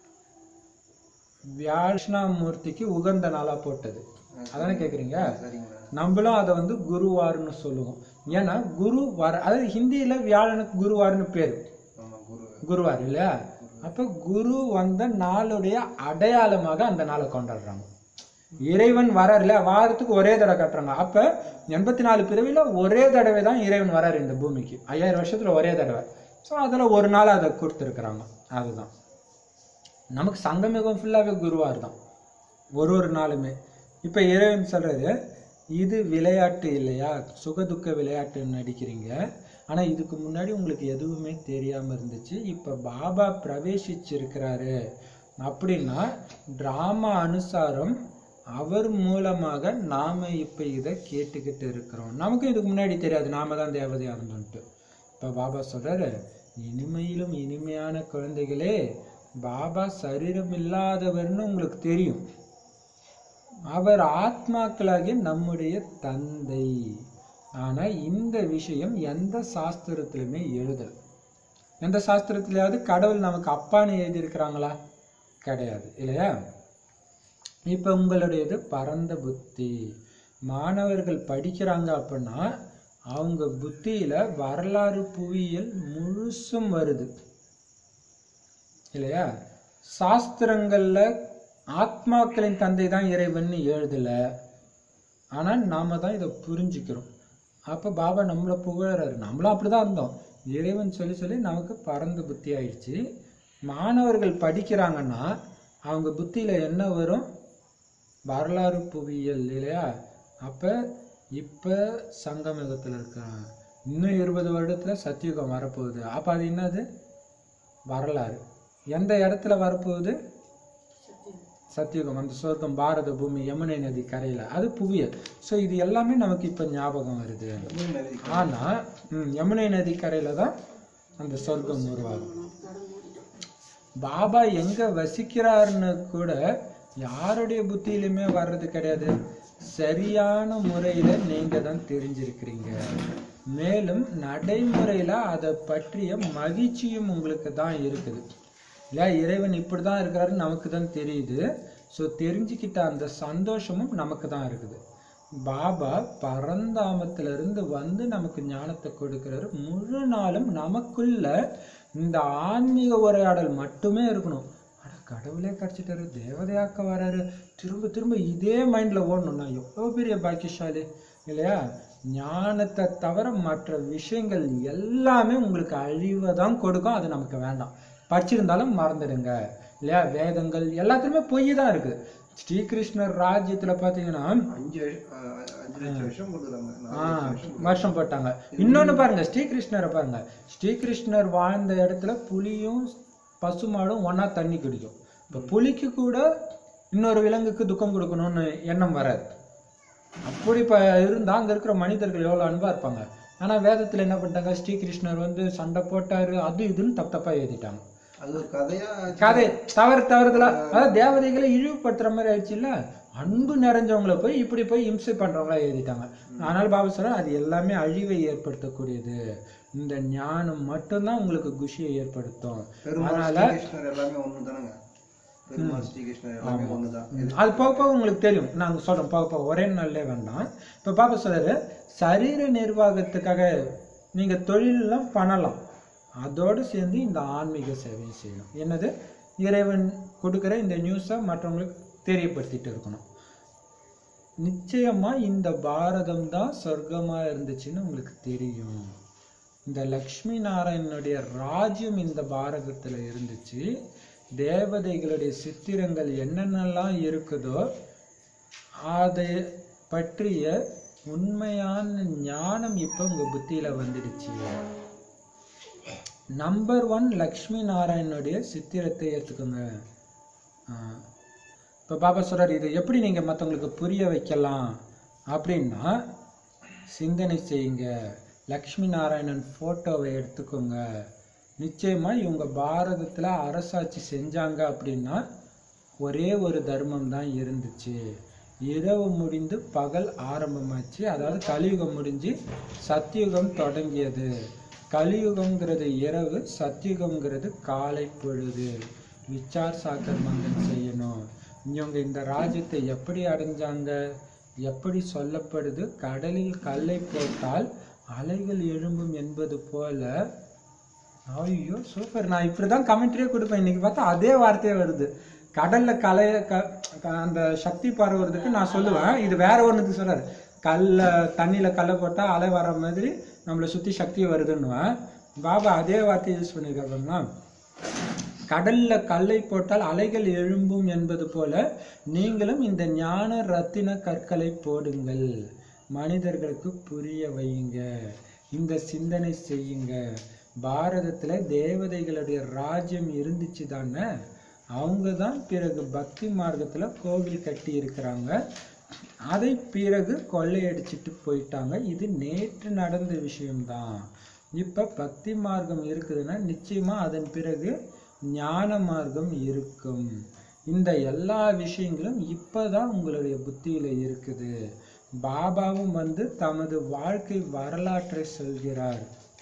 வியாஷ்ணாமூர்த்திக்கு உகந்த நாளா போட்டது அதானே கேக்குறீங்க அது சரிங்களா நம்மளும் அதை வந்து குருவார்னு சொல்லுவோம் ஏன்னா குரு வார அதாவது ஹிந்தியில வியாழனுக்கு குருவார்னு பேரு ஆமா குரு குருவார் இல்லையா அப்ப குரு வந்த நாளுடைய அடையாளமாக அந்த நாளை கொண்டாடுறாங்க இறைவன் வரார் இல்லையா வாரத்துக்கு ஒரே தடவை கட்டுறாங்க அப்ப எண்பத்தி நாலு பிறவில ஒரே தடவை தான் இறைவன் வராரு இந்த பூமிக்கு ஐயாயிரம் வருஷத்துல ஒரே தடவை ஸோ அதுல ஒரு நாள் அதை கொடுத்துருக்குறாங்க அதுதான் நமக்கு சங்கமிகம் ஃபுல்லாவே குருவார் தான் ஒரு ஒரு நாளுமே இப்ப இறைவன் சொல்றது இது விளையாட்டு இல்லையா சுகதுக்க விளையாட்டுன்னு நடிக்கிறீங்க ஆனா இதுக்கு முன்னாடி உங்களுக்கு எதுவுமே தெரியாம இருந்துச்சு இப்ப பாபா பிரவேசிச்சிருக்கிறாரு அப்படின்னா டிராமா அனுசாரம் அவர் மூலமாக நாம இப்ப இதை கேட்டுக்கிட்டு இருக்கிறோம் நமக்கு இதுக்கு முன்னாடி தெரியாது நாம தான் தேவதையா இருந்தோன்ட்டு இப்ப பாபா சொல்றாரு இனிமையிலும் இனிமையான குழந்தைகளே பாபா சரீரம் இல்லாதவர்னு உங்களுக்கு தெரியும் அவர் ஆத்மாக்களாகிய நம்முடைய தந்தை ஆனா இந்த விஷயம் எந்த சாஸ்திரத்திலுமே எழுதல் எந்த சாஸ்திரத்திலேயாவது கடவுள் நமக்கு அப்பான்னு எழுதியிருக்கிறாங்களா கிடையாது இல்லையா இப்ப உங்களுடையது பரந்த புத்தி மாணவர்கள் படிக்கிறாங்க அப்படின்னா அவங்க புத்தியில வரலாறு புவியியல் முழுசும் வருது இல்லையா சாஸ்திரங்கள்ல ஆத்மாக்களின் தந்தை தான் இறைவன்னு எழுதல ஆனா நாம தான் இதை புரிஞ்சுக்கிறோம் அப்ப பாபா நம்மளை புகழறாரு நம்மளும் அப்படிதான் இருந்தோம் இறைவன் சொல்லி சொல்லி நமக்கு பரந்த புத்தி ஆயிடுச்சு மாணவர்கள் படிக்கிறாங்கன்னா அவங்க புத்தியில என்ன வரும் வரலாறு புவியியல் இல்லையா அப்ப இப்ப சங்கமயுகத்துல இருக்கான் இன்னும் இருபது வருடத்துல சத்தியுகம் வரப்போகுது அப்ப அது என்னது வரலாறு எந்த இடத்துல வரப்போகுது சத்தியுகம் அந்த சொர்க்கம் பாரத பூமி யமுனை நதி கரையில அது புவியல் ஸோ இது எல்லாமே நமக்கு இப்ப ஞாபகம் வருது தமிழ் நதி ஆனா ம், யமுனை நதி கரையில தான் அந்த சொர்க்கம் உருவாகும் பாபா எங்க வசிக்கிறாருன்னு கூட யாருடைய புத்தியிலுமே வர்றது கிடையாது சரியான முறையில நீங்க தான் தெரிஞ்சிருக்கிறீங்க மேலும் நடைமுறையில அதை பற்றிய மகிழ்ச்சியும் உங்களுக்கு தான் இருக்குது இல்லையா இறைவன் இப்படி தான் இருக்கிறாருன்னு நமக்கு தான் தெரியுது ஸோ தெரிஞ்சுக்கிட்ட அந்த சந்தோஷமும் நமக்கு தான் இருக்குது பாபா பரந்தாமத்துல இருந்து வந்து நமக்கு ஞானத்தை கொடுக்கிறாரு முழு நாளும் நமக்குள்ள இந்த ஆன்மீக உரையாடல் மட்டுமே இருக்கணும் அட கடவுளே கிடைச்சிட்டாரு தேவதையாக்க வராரு திரும்ப திரும்ப இதே மைண்ட்ல ஓடணும் நான் எவ்வளோ பெரிய பாக்கியசாலி இல்லையா ஞானத்தை தவிர மற்ற விஷயங்கள் எல்லாமே உங்களுக்கு அழிவை தான் கொடுக்கும் அது நமக்கு வேண்டாம் படிச்சிருந்தாலும் மறந்துடுங்க இல்லையா வேதங்கள் எல்லாத்துலயுமே பொய் தான் இருக்கு ஸ்ரீகிருஷ்ணர் ராஜ்யத்துல பாத்தீங்கன்னா அஞ்சு வருஷம் அஹ், அஞ்சு லட்சம் வருஷம் கொடுக்குறாங்க ஆ, நாலு லட்சம் வருஷம் வருஷம் போட்டாங்க இன்னொன்னு பாருங்க ஸ்ரீகிருஷ்ணரை பாருங்க ஸ்ரீகிருஷ்ணர் வாழ்ந்த இடத்துல புலியும் பசுமாடும் ஒண்ணா தண்ணி குடிக்கும் இப்ப புலிக்கு கூட இன்னொரு விலங்குக்கு துக்கம் கொடுக்கணும்னு எண்ணம் வராது அப்படி இப்ப இருந்தா அங்க இருக்கிற மனிதர்கள் எவ்வளவு அன்பா இருப்பாங்க ஆனா வேதத்துல என்ன பண்ணிட்டாங்க ஸ்ரீகிருஷ்ணர் வந்து சண்டை போட்டாரு அது இதுன்னு தப்பு தப்பா எழுதிட்டாங்க அது ஒரு கதையா கதை தவறு தவறுதல அதாவது தேவதைகளை இழிவுபடுத்துற மாதிரி ஆயிடுச்சுல்ல அன்பு நிறைஞ்சவங்கள போய் இப்படி போய் இம்சை பண்றவங்களா எழுதிட்டாங்க அதனால பாபா சொல்ற அது எல்லாமே அழிவை ஏற்படுத்தக்கூடியது இந்த ஞானம் மட்டும்தான் உங்களுக்கு குஷியை ஏற்படுத்தும் பெருமாள் அதனால ஸ்ரீகிருஷ்ணர் எல்லாமே ஒண்ணு தானங்க பெருமாள் ஸ்ரீகிருஷ்ணர் எல்லாமே ஒண்ணுதான் அது போக போக உங்களுக்கு தெரியும் நாங்க சொல்றோம் போக போக ஒரே நாள்லே வேண்டாம் இப்ப பாப்பா சொல்றாரு சரீர நிர்வாகத்துக்காக நீங்க தொழிலெல்லாம் பண்ணலாம் அதோடு சேர்ந்து இந்த ஆன்மீக சேவையை செய்யணும் என்னது இறைவன் கொடுக்குற இந்த நியூஸை மற்றவங்களுக்கு தெரியப்படுத்திட்டு இருக்கணும் நிச்சயமா இந்த பாரதம் தான் சொர்க்கமா இருந்துச்சுன்னு உங்களுக்கு தெரியும் இந்த லக்ஷ்மி நாராயணனுடைய ராஜ்யம் இந்த பாரதத்துல இருந்துச்சு தேவதைகளுடைய சித்திரங்கள் என்னென்னலாம் இருக்குதோ அதை பற்றிய உண்மையான ஞானம் இப்போ உங்க புத்தியில வந்துடுச்சு நம்பர் ஒன் லக்ஷ்மி நாராயணனுடைய சித்திரத்தை ஏத்துக்கோங்க ஆஹ் இப்ப பாபா சொல்றாரு இது எப்படி நீங்க மத்தவங்களுக்கு புரிய வைக்கலாம் அப்படின்னா சிந்தனை செய்யுங்க லக்ஷ்மி நாராயணன் போட்டோவை எடுத்துக்கோங்க நிச்சயமா இவங்க பாரதத்துல அரசாட்சி செஞ்சாங்க அப்படின்னா ஒரே ஒரு தர்மம் தான் இருந்துச்சு இரவு முடிந்து பகல் ஆரம்பமாச்சு அதாவது கலியுகம் முடிஞ்சு சத்தியுகம் தொடங்கியது கலியுகம்ங்கிறது இரவு சத்தியுகம்ங்கிறது காலை பொழுது விச்சார் சாக்கர் மந்தன் செய்யணும் இவங்க இந்த ராஜ்யத்தை எப்படி அடைஞ்சாங்க எப்படி சொல்லப்படுது கடலில் கல்லை போட்டால் அலைகள் எழும்பும் என்பது போல ஐயோ சூப்பர் நான் இப்படிதான் கமெண்ட்ரியே கொடுப்பேன் இன்னைக்கு பார்த்தா அதே வார்த்தையே வருது கடல்ல கலைய க- க- அந்த சக்தி பரவுறதுக்கு நான் சொல்லுவேன் இது வேற ஒண்ணுக்கு சொல்றாரு கல்ல தண்ணியில கல்லை போட்டா அலை வர மாதிரி நம்மளை சுத்தி சக்தி வருதுன்னுவேன் பாபா அதே வார்த்தையை யூஸ் பண்ணிருக்காருன்னா கடல்ல கல்லை போட்டால் அலைகள் எழும்பும் என்பது போல நீங்களும் இந்த ஞான ரத்தின கற்களை போடுங்கள் மனிதர்களுக்கு புரிய வையுங்க இந்த சிந்தனை செய்யுங்க பாரதத்துல தேவதைகளுடைய ராஜ்யம் இருந்துச்சு தானே அவங்க தான் பிறகு பக்தி மார்க்கத்துல கோவில் கட்டி இருக்கிறாங்க அதை பிறகு கொள்ளையடிச்சிட்டு போயிட்டாங்க இது நேற்று நடந்த விஷயம்தான் இப்ப பக்தி மார்க்கம் இருக்குதுன்னா நிச்சயமா அதன் பிறகு ஞான மார்க்கம் இருக்கும் இந்த எல்லா விஷயங்களும் இப்பதான் உங்களுடைய புத்தியில இருக்குது பாபாவும் வந்து தமது வாழ்க்கை வரலாற்றை சொல்கிறார்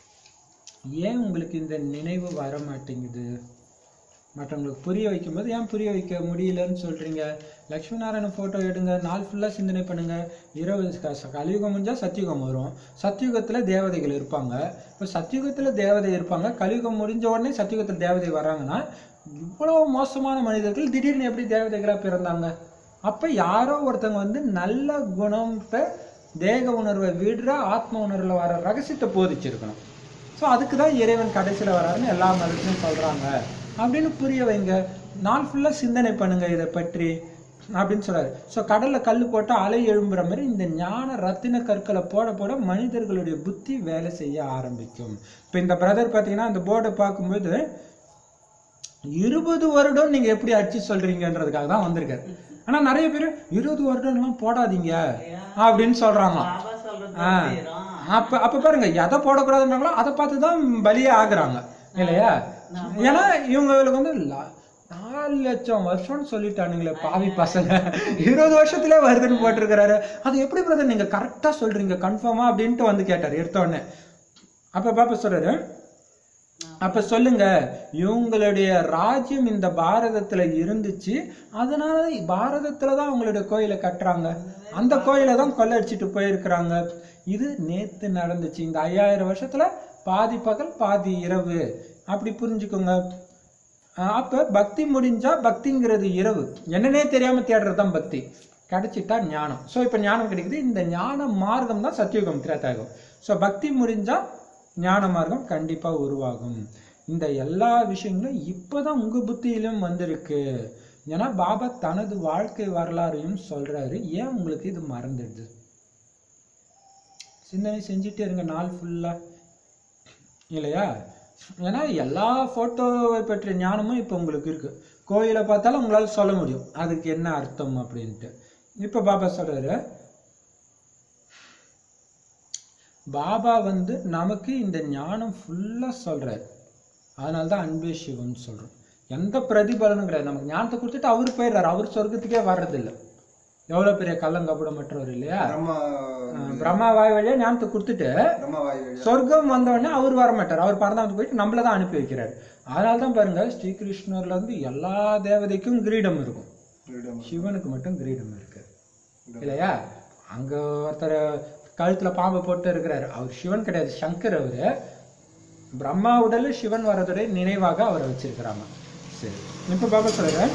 ஏன் உங்களுக்கு இந்த நினைவு வர மாட்டேங்குது மற்றவங்களுக்கு புரிய வைக்கும்போது ஏன் புரிய வைக்க முடியலன்னு சொல்றீங்க லக்ஷ்மி நாராயண போட்டோ எடுங்க நாள் ஃபுல்லா சிந்தனை பண்ணுங்க இரவு க- கலியுகம் முடிஞ்சா சத்தியுகம் வரும் சத்தியுகத்துல தேவதைகள் இருப்பாங்க இப்போ சத்தியுகத்துல தேவதை இருப்பாங்க கலியுகம் முடிஞ்ச உடனே சத்தியுகத்துல தேவதை வராங்கன்னா இவ்வளவு மோசமான மனிதர்கள் திடீர்னு எப்படி தேவதைகளா பிறந்தாங்க அப்ப யாரோ ஒருத்தங்க வந்து நல்ல குணத்தை தேக உணர்வை விடுற ஆத்ம உணர்வுல வர ரகசியத்தை போதிச்சிருக்கணும் ஸோ அதுக்கு தான் இறைவன் கடைசியில் வராருன்னு எல்லா மதத்திலும் சொல்றாங்க அப்படின்னு புரிய வைங்க நாள் ஃபுல்லா சிந்தனை பண்ணுங்க இதை பற்றி அப்படின்னு சொல்றாரு ஸோ கடல்ல கல் போட்டா அலை எழும்புற மாதிரி இந்த ஞான ரத்தின கற்களை போட போட மனிதர்களுடைய புத்தி வேலை செய்ய ஆரம்பிக்கும் இப்போ இந்த பிரதர் பார்த்தீங்கன்னா அந்த போர்டை பார்க்கும்போது இருபது வருடம் நீங்க எப்படி அடிச்சு சொல்றீங்கன்றதுக்காக தான் வந்திருக்காரு ஆனா நிறைய பேர் இருபது வருடம்லாம் போடாதீங்க அப்படின்னு சொல்றாங்க பாபா சொல்றது ஆ. புரியுறோம். அப்ப அப்ப பாருங்க எதை போடக்கூடாதுன்னாங்களோ அதை பார்த்து தான் பலியே ஆகுறாங்க இல்லையா ஏன்னா இவங்களுக்கு வந்து ல- நாலு லட்சம் வருஷம்னு சொல்லிட்டானுங்களே பாவி பசங்க இருபது வருஷத்துல வருதுன்னு போட்டிருக்கிறாரு அது எப்படி பிரதர் நீங்க கரெக்டா சொல்றீங்க கன்ஃபார்மா அப்படின்ட்டு வந்து கேட்டாரு எடுத்த உடனே அப்ப பாப்பா சொல்றாரு அப்ப சொல்லுங்க இவங்களுடைய ராஜ்யம் இந்த பாரதத்துல இருந்துச்சு அதனால பாரதத்துல தான் அவங்களுடைய கோயிலை கட்டுறாங்க அந்த கோயிலை தான் கொள்ளடிச்சிட்டு போயிருக்கிறாங்க இது நேத்து நடந்துச்சு இந்த ஐயாயிரம் வருஷத்துல பாதி பகல் பாதி இரவு அப்படி புரிஞ்சுக்கோங்க ஆஹ் அப்ப பக்தி முடிஞ்சா பக்திங்கிறது இரவு என்னன்னே தெரியாம தேடுறது தான் பக்தி கிடைச்சிட்டா ஞானம் ஸோ இப்போ ஞானம் கிடைக்குது இந்த ஞான மார்க்கம் தான் சத்தியுகம் திரேதாயுகம் ஸோ பக்தி முடிஞ்சா ஞான மார்க்கம் கண்டிப்பா உருவாகும் இந்த எல்லா விஷயங்களும் இப்போதான் உங்க புத்தியிலும் வந்திருக்கு ஏன்னா பாபா தனது வாழ்க்கை வரலாறையும் சொல்றாரு ஏன் உங்களுக்கு இது மறந்துடுது சிந்தனை செஞ்சுட்டே இருங்க நாள் ஃபுல்லா இல்லையா ஏன்னா எல்லா போட்டோவை பற்றிய ஞானமும் இப்போ உங்களுக்கு இருக்கு கோயிலை பார்த்தாலும் உங்களால சொல்ல முடியும் அதுக்கு என்ன அர்த்தம் அப்படின்ட்டு இப்போ பாபா சொல்றாரு பாபா வந்து நமக்கு இந்த ஞானம் ஃபுல்லா சொல்றாரு அதனால தான் அன்பே சிவம்னு சொல்றோம் எந்த பிரதிபலனும் கிடையாது நமக்கு ஞானத்தை கொடுத்துட்டு அவர் போயிடுறாரு அவர் சொர்க்கத்துக்கே வர்றதில்லை எவ்வளவு பெரிய கள்ளங்கப்படமற்றவர் இல்லையா பிரம்மா அஹ் பிரம்மா வாய் வழியா ஞானத்தை கொடுத்துட்டு பிரம்மா வாய் வழியா சொர்க்கம் வந்த உடனே அவர் வர மாட்டார் அவர் பரந்தாமத்து போயிட்டு நம்மள தான் அனுப்பி வைக்கிறார் அதனால தான் பாருங்க ஸ்ரீகிருஷ்ணர்ல இருந்து எல்லா தேவதைக்கும் கிரீடம் இருக்கும் freedom. சிவனுக்கு மட்டும் கிரீடம் இருக்கு இல்லையா அங்க ஒருத்தர் கழுத்துல பாம்பை போட்டு இருக்கிறாரு அவர் சிவன் கிடையாது சங்கர் அவரு பிரம்மா உடல்ல சிவன் வரதுடைய நினைவாக அவரை வச்சிருக்கிறாங்க சரி இப்ப பாபா சொல்றேன்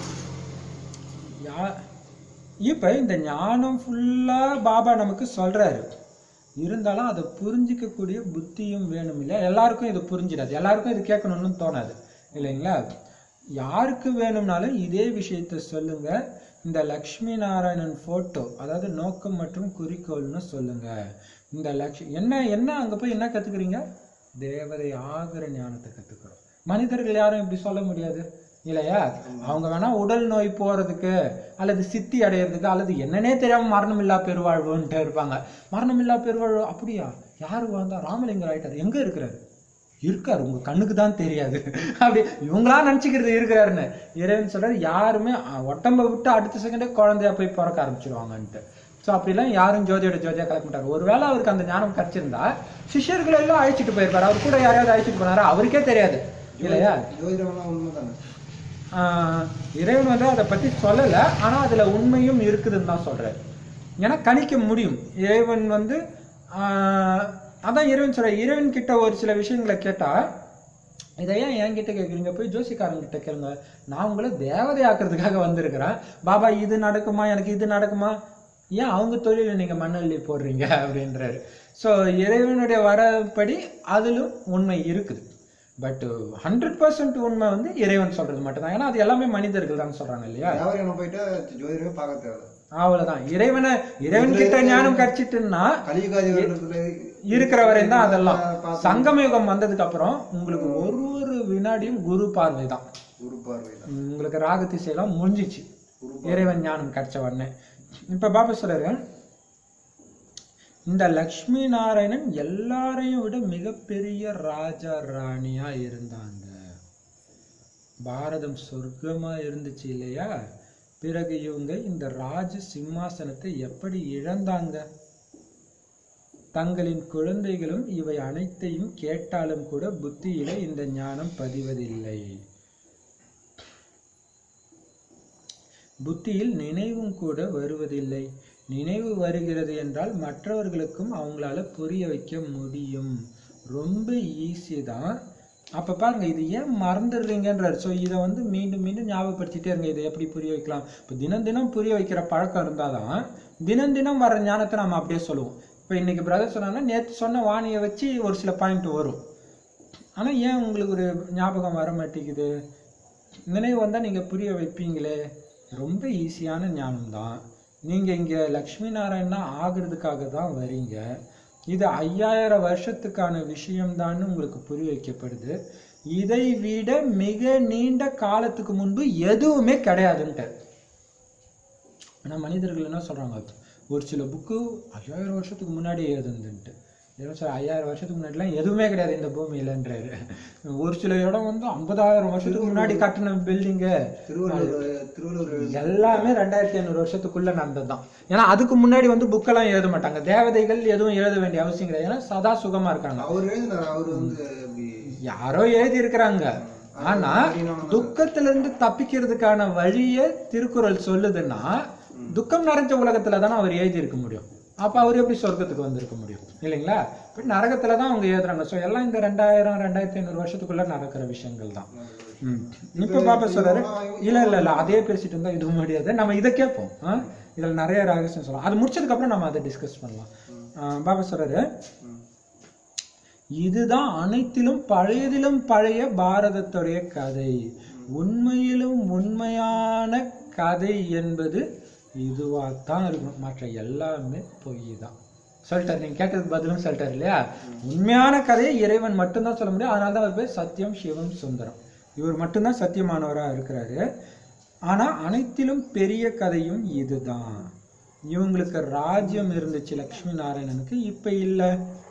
யா இப்ப இந்த ஞானம் ஃபுல்லா பாபா நமக்கு சொல்றாரு இருந்தாலும் அதை புரிஞ்சிக்கக்கூடிய புத்தியும் வேணும் இல்லையா எல்லாருக்கும் இது புரிஞ்சிடாது எல்லாருக்கும் இது கேட்கணும்னு தோணாது இல்லைங்களா யாருக்கு வேணும்னாலும் இதே விஷயத்த சொல்லுங்க இந்த லக்ஷ்மி நாராயணன் போட்டோ அதாவது நோக்கம் மற்றும் குறிக்கோள்னு சொல்லுங்க இந்த லக்ஷ் என்ன என்ன அங்க போய் என்ன கத்துக்கிறீங்க தேவதை ஆகிற ஞானத்தை கத்துக்கிறோம் மனிதர்கள் யாரும் இப்படி சொல்ல முடியாது இல்லையா அவங்க வேணா உடல் நோய் போறதுக்கு அல்லது சித்தி அடையிறதுக்கு அல்லது என்னன்னே தெரியாம மரணம் இல்லா பெருவாழ்வுன்ட்டு இருப்பாங்க மரணம் இல்லா பெருவாழ்வு அப்படியா யாரு வாழ்ந்தா ராமலிங்கர் ஆயிட்டார் எங்க இருக்கிறாரு இருக்காரு உங்க கண்ணுக்கு தான் தெரியாது அப்படி இவங்களா நினைச்சுக்கிறது இருக்கிறாருன்னு இறைவன் சொல்றாரு யாருமே அஹ், உடம்ப விட்டு அடுத்த செகண்டே குழந்தையா போய் பிறக்க ஆரம்பிச்சிருவாங்கன்ட்டு ஸோ அப்படிலாம் யாரும் ஜோதியோட ஜோதியா கலக்க மாட்டார் ஒருவேளை அவருக்கு அந்த ஞானம் கிடைச்சிருந்தா சிஷ்யர்களை எல்லாம் அழைச்சிட்டு போயிருப்பாரு அவர் கூட யாரையாவது அழைச்சிட்டு போனாரா அவருக்கே தெரியாது இல்லையா ஜோதிடம்லாம் உண்மைதானே ஆஹ் இறைவன் வந்து அதை பத்தி சொல்லல ஆனா அதுல உண்மையும் இருக்குதுன்னு தான் சொல்றாரு ஏன்னா கணிக்க முடியும் இறைவன் வந்து ஆஹ் அதான் இறைவன் சொல்ற இறைவன் கிட்ட ஒரு சில விஷயங்களை கேட்டா இதை ஏன் என்கிட்ட கேட்குறீங்க போய் ஜோசிக்காரங்க கிட்ட கேளுங்க நான் உங்களை தேவதை ஆக்குறதுக்காக வந்திருக்கிறேன் பாபா இது நடக்குமா எனக்கு இது நடக்குமா ஏன் அவங்க தொழிலை நீங்க மண்ணள்ளி போடுறீங்க அப்படின்றாரு ஸோ இறைவனுடைய வரப்படி அதிலும் உண்மை இருக்குது பட் ஹண்ட்ரட் பர்சன்ட் உண்மை வந்து இறைவன் சொல்றது மட்டும்தான் ஏன்னா அது எல்லாமே மனிதர்கள் தான் சொல்றாங்க இல்லையா தேவரையான போயிட்டு ஜோதிடமே பார்க்க தேவை அவ்வளவுதான் இறைவனை இறைவன் கிட்ட ஞானம் கிடைச்சிட்டுன்னா கலியுகாதி வருடத்துல இருக்கிற வரையும் தான் அதெல்லாம் பார்த்து சங்கம யுகம் வந்ததுக்கு அப்புறம் உங்களுக்கு ஒரு ஒரு வினாடியும் குரு பார்வை தான் குரு பார்வை தான் உங்களுக்கு ராக திசையெல்லாம் முடிஞ்சிச்சு குரு இறைவன் ஞானம் கிடைச்ச உடனே இப்ப பாபா சொல்றாரு இந்த லக்ஷ்மி நாராயணன் எல்லாரையும் விட மிகப்பெரிய ராஜா ராணியா இருந்தாங்க பாரதம் சொர்க்கமா இருந்துச்சு இல்லையா பிறகு இவங்க இந்த ராஜ சிம்மாசனத்தை எப்படி இழந்தாங்க தங்களின் குழந்தைகளும் இவை அனைத்தையும் கேட்டாலும் கூட புத்தியில இந்த ஞானம் பதிவதில்லை புத்தியில் நினைவும் கூட வருவதில்லை நினைவு வருகிறது என்றால் மற்றவர்களுக்கும் அவங்களால புரிய வைக்க முடியும் ரொம்ப ஈஸி தான் அப்ப பாருங்க இது ஏன் மறந்துடுறீங்கன்றார் ஸோ இதை வந்து மீண்டும் மீண்டும் ஞாபகப்படுத்திட்டே இருங்க இதை எப்படி புரிய வைக்கலாம் இப்போ தினம் தினம் புரிய வைக்கிற பழக்கம் இருந்தாதான் தினம் தினம் வர ஞானத்தை நம்ம அப்படியே சொல்லுவோம் இப்போ இன்னைக்கு பிரதர் சொன்னாங்கன்னா நேற்று சொன்ன வாணியை வச்சு ஒரு சில பாயிண்ட் வரும் ஆனா ஏன் உங்களுக்கு ஒரு ஞாபகம் வர மாட்டேங்குது நினைவு வந்தா நீங்க புரிய வைப்பீங்களே ரொம்ப ஈஸியான ஞானம் தான் நீங்க இங்க லக்ஷ்மி நாராயணா ஆகிறதுக்காக தான் வரீங்க இது ஐயாயிரம் வருஷத்துக்கான விஷயம்தான்னு உங்களுக்கு புரிய வைக்கப்படுது இதை விட மிக நீண்ட காலத்துக்கு முன்பு எதுவுமே கிடையாதுன்ட்டு ஆனா மனிதர்கள் என்ன சொல்றாங்க ஒரு சில புக்கு ஐயாயிரம் வருஷத்துக்கு முன்னாடி எழுதுந்துன்ட்டு ஏன்னா சார் ஐயாயிரம் வருஷத்துக்கு முன்னாடிலாம் எதுவுமே கிடையாது இந்த பூமியிலன்றாரு ஒரு சில இடம் வந்து ஐம்பதாயிரம் வருஷத்துக்கு முன்னாடி கட்டின பில்டிங்கு திருவள்ளுவர் திருவள்ளுவர் எல்லாமே ரெண்டாயிரத்தி ஐநூறு வருஷத்துக்குள்ள நடந்தது தான் ஏன்னா அதுக்கு முன்னாடி வந்து புக்கெல்லாம் எழுத மாட்டாங்க தேவதைகள் எதுவும் எழுத வேண்டிய அவசியம் கிடையாது ஏன்னா சதா சுகமா இருக்காங்க அவர் எழுதினார் அவர் வந்து அப்படி யாரோ எழுதி இருக்கிறாங்க ஆனா துக்கத்துல இருந்து தப்பிக்கிறதுக்கான வழியை திருக்குறள் சொல்லுதுன்னா துக்கம் நிறைஞ்ச உலகத்துல தானே அவர் எழுதி இருக்க முடியும் அப்ப அவர் எப்படி சொர்க்கத்துக்கு வந்திருக்க முடியும் இல்லைங்களா இப்ப நரகத்துல தான் அவங்க எழுதுறாங்க ஸோ எல்லாம் இந்த ரெண்டாயிரம் ரெண்டாயிரத்தி ஐநூறு வருஷத்துக்குள்ள நடக்கிற விஷயங்கள் தான் ம். இப்ப பாப்பா சொல்றாரு இல்ல இல்ல இல்ல அதே பேசிட்டு இருந்தா இது முடியாது நம்ம இதை கேட்போம் ஆ? இதுல நிறைய ரகசியம் சொல்லலாம் அது முடிச்சதுக்கு அப்புறம் நம்ம அதை டிஸ்கஸ் பண்ணலாம் ஆ, பாபா சொல்றாரு இதுதான் அனைத்திலும் பழையதிலும் பழைய பாரதத்துடைய கதை உண்மையிலும் உண்மையான கதை என்பது இதுவாகத்தான் இருக்கும் மற்ற எல்லாமே பொய் தான் சொல்லிட்டார் நீங்க கேட்டதுக்கு பதிலும் சொல்லிட்டார் இல்லையா உண்மையான கதையை இறைவன் மட்டும்தான் சொல்ல முடியும் அதனால தான் அவர் பேர் சத்தியம் சிவம் சுந்தரம் இவர் மட்டும்தான் சத்தியமானவரா இருக்கிறாரு ஆனா அனைத்திலும் பெரிய கதையும் இதுதான் இவங்களுக்கு ராஜ்யம் இருந்துச்சு லக்ஷ்மி நாராயணனுக்கு இப்ப இல்லை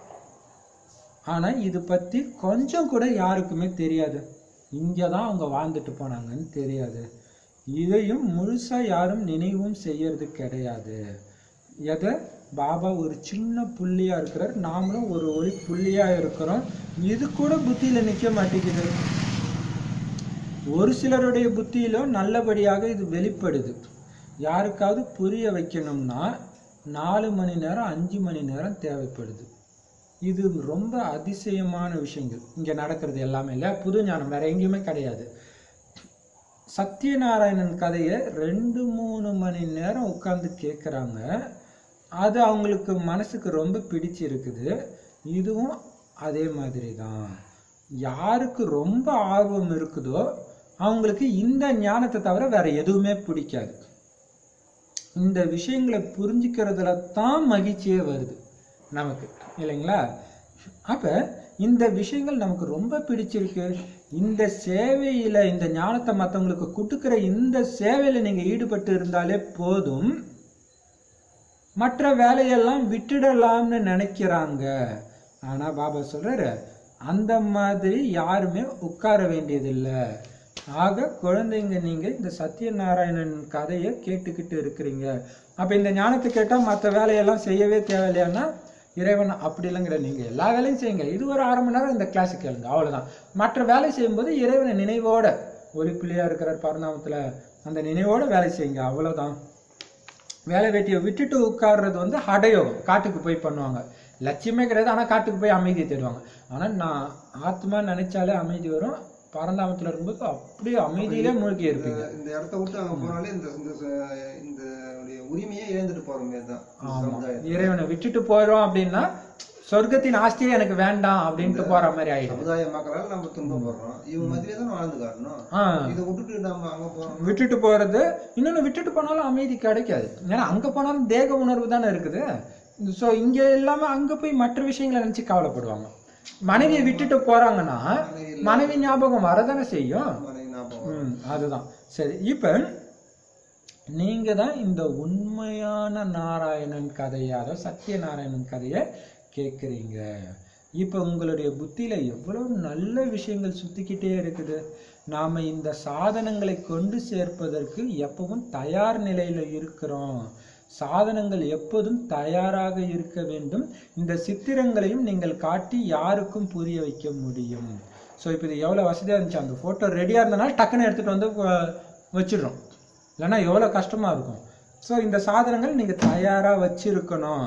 ஆனா இது பத்தி கொஞ்சம் கூட யாருக்குமே தெரியாது இங்கே தான் அவங்க வாழ்ந்துட்டு போனாங்கன்னு தெரியாது இதையும் முழுசா யாரும் நினைவும் செய்யறது கிடையாது எதை பாபா ஒரு சின்ன புள்ளியா இருக்கிறார் நாமளும் ஒரு ஒளி புள்ளியா இருக்கிறோம் இது கூட புத்தியில நிக்க மாட்டேங்குது ஒரு சிலருடைய புத்தியில நல்லபடியாக இது வெளிப்படுது யாருக்காவது புரிய வைக்கணும்னா நாலு மணி நேரம் அஞ்சு மணி நேரம் தேவைப்படுது இது ரொம்ப அதிசயமான விஷயங்கள் இங்க நடக்கிறது எல்லாமே இல்லையா புது ஞானம் வேற எங்கேயுமே கிடையாது சத்யநாராயணன் கதையை ரெண்டு மூணு மணி நேரம் உட்கார்ந்து கேட்குறாங்க அது அவங்களுக்கு மனசுக்கு ரொம்ப பிடிச்சிருக்குது இதுவும் அதே மாதிரி தான் யாருக்கு ரொம்ப ஆர்வம் இருக்குதோ அவங்களுக்கு இந்த ஞானத்தை தவிர வேற எதுவுமே பிடிக்காது இந்த விஷயங்களை புரிஞ்சுக்கிறதுல தான் மகிழ்ச்சியே வருது நமக்கு இல்லைங்களா அப்ப இந்த விஷயங்கள் நமக்கு ரொம்ப பிடிச்சிருக்கு இந்த சேவையில இந்த ஞானத்தை மற்றவங்களுக்கு கொடுக்குற இந்த சேவையில நீங்க ஈடுபட்டு இருந்தாலே போதும் மற்ற வேலையெல்லாம் விட்டுடலாம்னு நினைக்கிறாங்க ஆனா பாபா சொல்றாரு அந்த மாதிரி யாருமே உட்கார வேண்டியதில்லை ஆக குழந்தைங்க நீங்க இந்த சத்யநாராயணன் கதையை கேட்டுக்கிட்டு இருக்கிறீங்க அப்ப இந்த ஞானத்தை கேட்டா மற்ற வேலையெல்லாம் செய்யவே தேவையில்லையான்னா இறைவன் அப்படி இல்லைங்கிற நீங்க எல்லா வேலையும் செய்யுங்க இது ஒரு அரை மணி நேரம் இந்த கிளாஸ் கேளுங்க அவ்வளவுதான் மற்ற வேலை செய்யும்போது இறைவனை நினைவோட ஒரு பிள்ளையா இருக்கிறார் பரநாமத்துல அந்த நினைவோட வேலை செய்யுங்க அவ்வளவுதான் வேலை வெட்டியை விட்டுட்டு உட்கார்றது வந்து ஹடயோகம் காட்டுக்கு போய் பண்ணுவாங்க லட்சியமே கிடையாது ஆனா காட்டுக்கு போய் அமைதியை தேடுவாங்க ஆனா நான் ஆத்மா நினைச்சாலே அமைதி வரும் பரந்தாமத்துல இருக்கும்போது அப்படியே அமைதியிலே மூழ்கி இருப்பீங்க இந்த இடத்த விட்டு அங்க போனாலே இந்த இந்த ச- இந்த உடைய உரிமையே இழந்துட்டு போற மாதிரி தான் இந்த ஆமா சமுதாயம் இறைவனை விட்டுட்டு போயிடும் அப்படின்னா சொர்க்கத்தின் ஆஸ்தியே எனக்கு வேண்டாம் அப்படின்ட்டு போற மாதிரி ஆயிடும் சமுதாய மக்களால நம்ம துன்பப்படுறோம் இவங்க மத்தியிலே தான் வாழ்ந்து காட்டணும் ஆஹ் இதை விட்டுட்டு நம்ம அங்க போறோம் விட்டுட்டு போறது இன்னொன்னு விட்டுட்டு போனாலும் அமைதி கிடைக்காது ஏன்னா அங்க போனாலும் தேக உணர்வு தானே இருக்குது சோ இங்க இல்லாம அங்க போய் மற்ற விஷயங்களை நினைச்சு கவலைப்படுவாங்க மனைவியை விட்டுட்டு போறாங்கன்னா மனைவி ஞாபகம் வரதானே செய்யும் மனைவி ஞாபகம் ம் அதுதான் சரி இப்ப நீங்க தான் இந்த உண்மையான நாராயணன் கதையை அதாவது சத்யநாராயணன் கதையை கேட்குறீங்க இப்போ உங்களுடைய புத்தியில எவ்வளவு நல்ல விஷயங்கள் சுத்திக்கிட்டே இருக்குது நாம இந்த சாதனங்களை கொண்டு சேர்ப்பதற்கு எப்பவும் தயார் நிலையில இருக்கிறோம் சாதனங்கள் எப்போதும் தயாராக இருக்க வேண்டும் இந்த சித்திரங்களையும் நீங்கள் காட்டி யாருக்கும் புரிய வைக்க முடியும் ஸோ இப்போ இது எவ்வளோ வசதியாக இருந்துச்சு அந்த ஃபோட்டோ ரெடியாக இருந்தனால டக்குன்னு எடுத்துகிட்டு வந்து வ- வச்சிடுறோம் இல்லைன்னா எவ்வளோ கஷ்டமாக இருக்கும் ஸோ இந்த சாதனங்கள் நீங்கள் தயாராக வச்சிருக்கணும்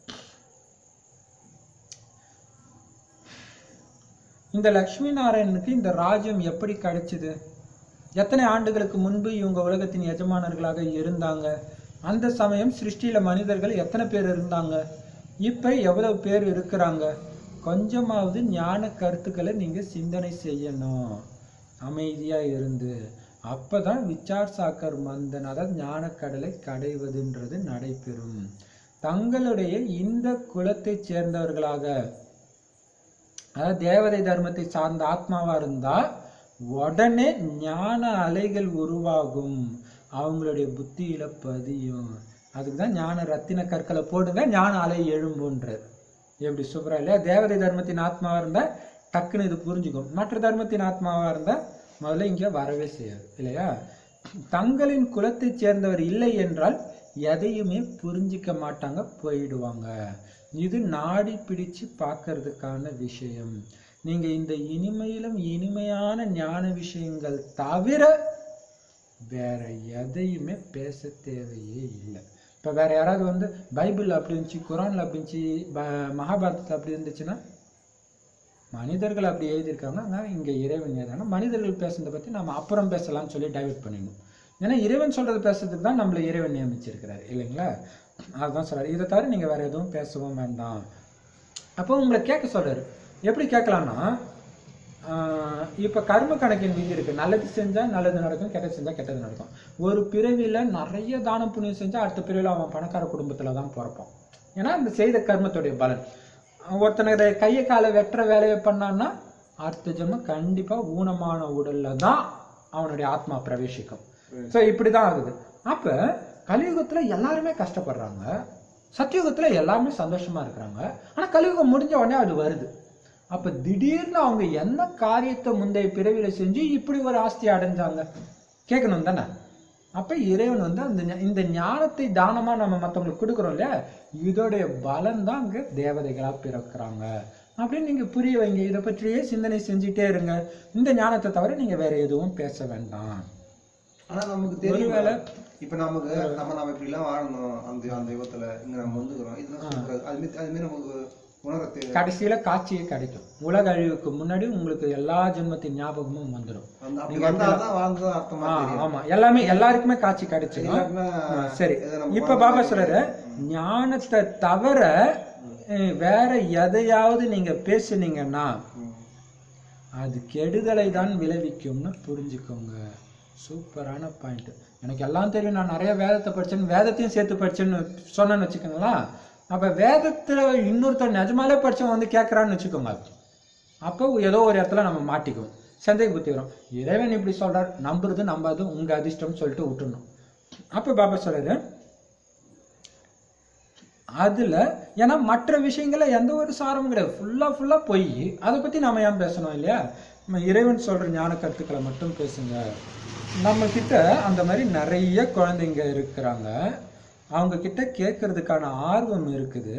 இந்த லக்ஷ்மி நாராயணனுக்கு இந்த ராஜ்யம் எப்படி கிடைச்சது எத்தனை ஆண்டுகளுக்கு முன்பு இவங்க உலகத்தின் எஜமானர்களாக இருந்தாங்க அந்த சமயம் சிருஷ்டியில மனிதர்கள் எத்தனை பேர் இருந்தாங்க இப்ப எவ்வளவு பேர் இருக்கிறாங்க கொஞ்சமாவது ஞான கருத்துக்களை நீங்க சிந்தனை செய்யணும் அமைதியா இருந்து அப்பதான் விச்சார் சாக்கர் மந்தன் அதாவது ஞானக்கடலை கடைவதுன்றது நடைபெறும் தங்களுடைய இந்த குலத்தைச் சேர்ந்தவர்களாக அதாவது தேவதை தர்மத்தை சார்ந்த ஆத்மாவா இருந்தா உடனே ஞான அலைகள் உருவாகும் அவங்களுடைய புத்தியில பதியும் அதுக்கு தான் ஞான ரத்தின கற்களை போடுங்க ஞான அலை எழும்புன்றார் எப்படி சூப்பரா இல்லையா தேவதை தர்மத்தின் ஆத்மாவா இருந்தா டக்குன்னு இது புரிஞ்சுக்கும் மற்ற தர்மத்தின் ஆத்மாவா இருந்தா முதல்ல இங்க வரவே செய்யாது இல்லையா தங்களின் குலத்தைச் சேர்ந்தவர் இல்லை என்றால் எதையுமே புரிஞ்சிக்க மாட்டாங்க போயிடுவாங்க இது நாடி பிடிச்சு பார்க்கறதுக்கான விஷயம் நீங்க இந்த இனிமையிலும் இனிமையான ஞான விஷயங்கள் தவிர வேற எதையுமே பேச தேவையே இல்லை இப்போ வேற யாராவது வந்து பைபிள் அப்படி இருந்துச்சு குரான்ல அப்படி இருந்துச்சு ப- மகாபாரதத்துல அப்படி இருந்துச்சுன்னா மனிதர்கள் அப்படி எழுதியிருக்காங்க ஆனால் இங்கே இறைவன் ஏதானா மனிதர்கள் பேசுறதை பற்றி நம்ம அப்புறம் பேசலாம்னு சொல்லி டைவர்ட் பண்ணிடணும் ஏன்னா இறைவன் சொல்றது பேசுறதுக்கு தான் நம்மளை இறைவன் நியமிச்சிருக்கிறாரு இல்லைங்களா அதுதான் சொல்றாரு இதை தவிர நீங்கள் வேற எதுவும் பேசவும் வேண்டாம் அப்போ உங்களை கேட்க சொல்றாரு எப்படி கேட்கலாம்னா ஆஹ் இப்ப கர்ம கணக்கின் விதி இருக்கு நல்லது செஞ்சா நல்லது நடக்கும் கெட்டது செஞ்சா கெட்டது நடக்கும் ஒரு பிறவியில நிறைய தானம் புண்ணியம் செஞ்சா அடுத்த பிறவியில அவன் பணக்கார குடும்பத்துல தான் பிறப்பான் ஏன்னா அந்த செய்த கர்மத்துடைய பலன் ஒருத்தனுடைய கையை காலை வெட்டுற வேலையை பண்ணான்னா அடுத்த ஜென்மம் கண்டிப்பா ஊனமான உடல்ல தான் அவனுடைய ஆத்மா பிரவேசிக்கும் ஸோ இப்படிதான் ஆகுது அப்ப கலியுகத்துல எல்லாருமே கஷ்டப்படுறாங்க சத்தியுகத்துல எல்லாருமே சந்தோஷமா இருக்கிறாங்க ஆனா கலியுகம் முடிஞ்ச உடனே அது வருது அப்ப திடீர்னு அவங்க என்ன காரியத்தை முந்தைய பிறவியில செஞ்சு இப்படி ஒரு ஆஸ்தி அடைஞ்சாங்க கேட்கணும் தானே அப்ப இறைவன் வந்து அந்த ஞா- இந்த ஞானத்தை தானமா நம்ம மத்தவங்களுக்கு கொடுக்குறோம் இல்லையா இதோடைய பலன் தான் அங்க தேவதைகளா பிறக்கிறாங்க அப்படின்னு நீங்க புரிய வைங்க இதை பற்றியே சிந்தனை செஞ்சுட்டே இருங்க இந்த ஞானத்தை தவிர நீங்க வேற எதுவும் பேச வேண்டாம் ஆனா நமக்கு தெரியும் ஒருவேளை- இப்ப நமக்கு நம்ம நம்ம இப்படி எல்லாம் வாழணும் அந்த அந்த யுகத்துல இங்க நம்ம வந்துக்கிறோம் இதெல்லாம் சூப்பரா இருக்கு. அது மாதிரி அது மாதிரி நமக்கு உணர தெரியும் கடைசியில காட்சியே கிடைக்கும் உலக அழிவுக்கு முன்னாடி உங்களுக்கு எல்லா ஜென்மத்தின் ஞாபகமும் வந்துடும் அந்த அப்படி நீங்க வந்தாதான் வாழ்ந்ததா அர்த்தமா ஆ, தெரியும் ஆமா எல்லாமே எல்லாருக்குமே காட்சி கிடைச்சிடும் இல்லாட்டினா ஆ, சரி இதை நம்ம இப்ப பாபா சொல்றாரு ஞானத்தை தவிர அஹ், வேற எதையாவது நீங்க பேசுனீங்கன்னா ம். அது கெடுதலை தான் விளைவிக்கும்னு புரிஞ்சுக்கோங்க சூப்பரான பாயிண்ட் எனக்கு எல்லாம் தெரியும் நான் நிறைய வேதத்தை படிச்சேன்னு வேதத்தையும் சேர்த்து படிச்சேன்னு சொன்னேன்னு வச்சுக்கோங்களேன் அப்ப வேதத்துல இன்னொருத்தர் நிஜமாலே படிச்சவன் வந்து கேட்கறான்னு வச்சுக்கோங்க அப்போ ஏதோ ஒரு இடத்துல நம்ம மாட்டிக்குவோம் சந்தேக புத்தி வரும் இறைவன் இப்படி சொல்றார் நம்புறது நம்பாது உங்க அதிர்ஷ்டம்னு சொல்லிட்டு விட்டுணும் அப்ப பாபா சொல்றாரு அதுல ஏன்னா மற்ற விஷயங்கள்ல எந்த ஒரு சாரமும் கிடையாது ஃபுல்லா ஃபுல்லா பொய் அதை பத்தி நாம ஏன் பேசணும் இல்லையா நம்ம இறைவன் சொல்ற ஞான கருத்துக்களை மட்டும் பேசுங்க நம்ம கிட்ட அந்த மாதிரி நிறைய குழந்தைங்க இருக்கிறாங்க அவங்க கிட்ட கேட்கறதுக்கான ஆர்வம் இருக்குது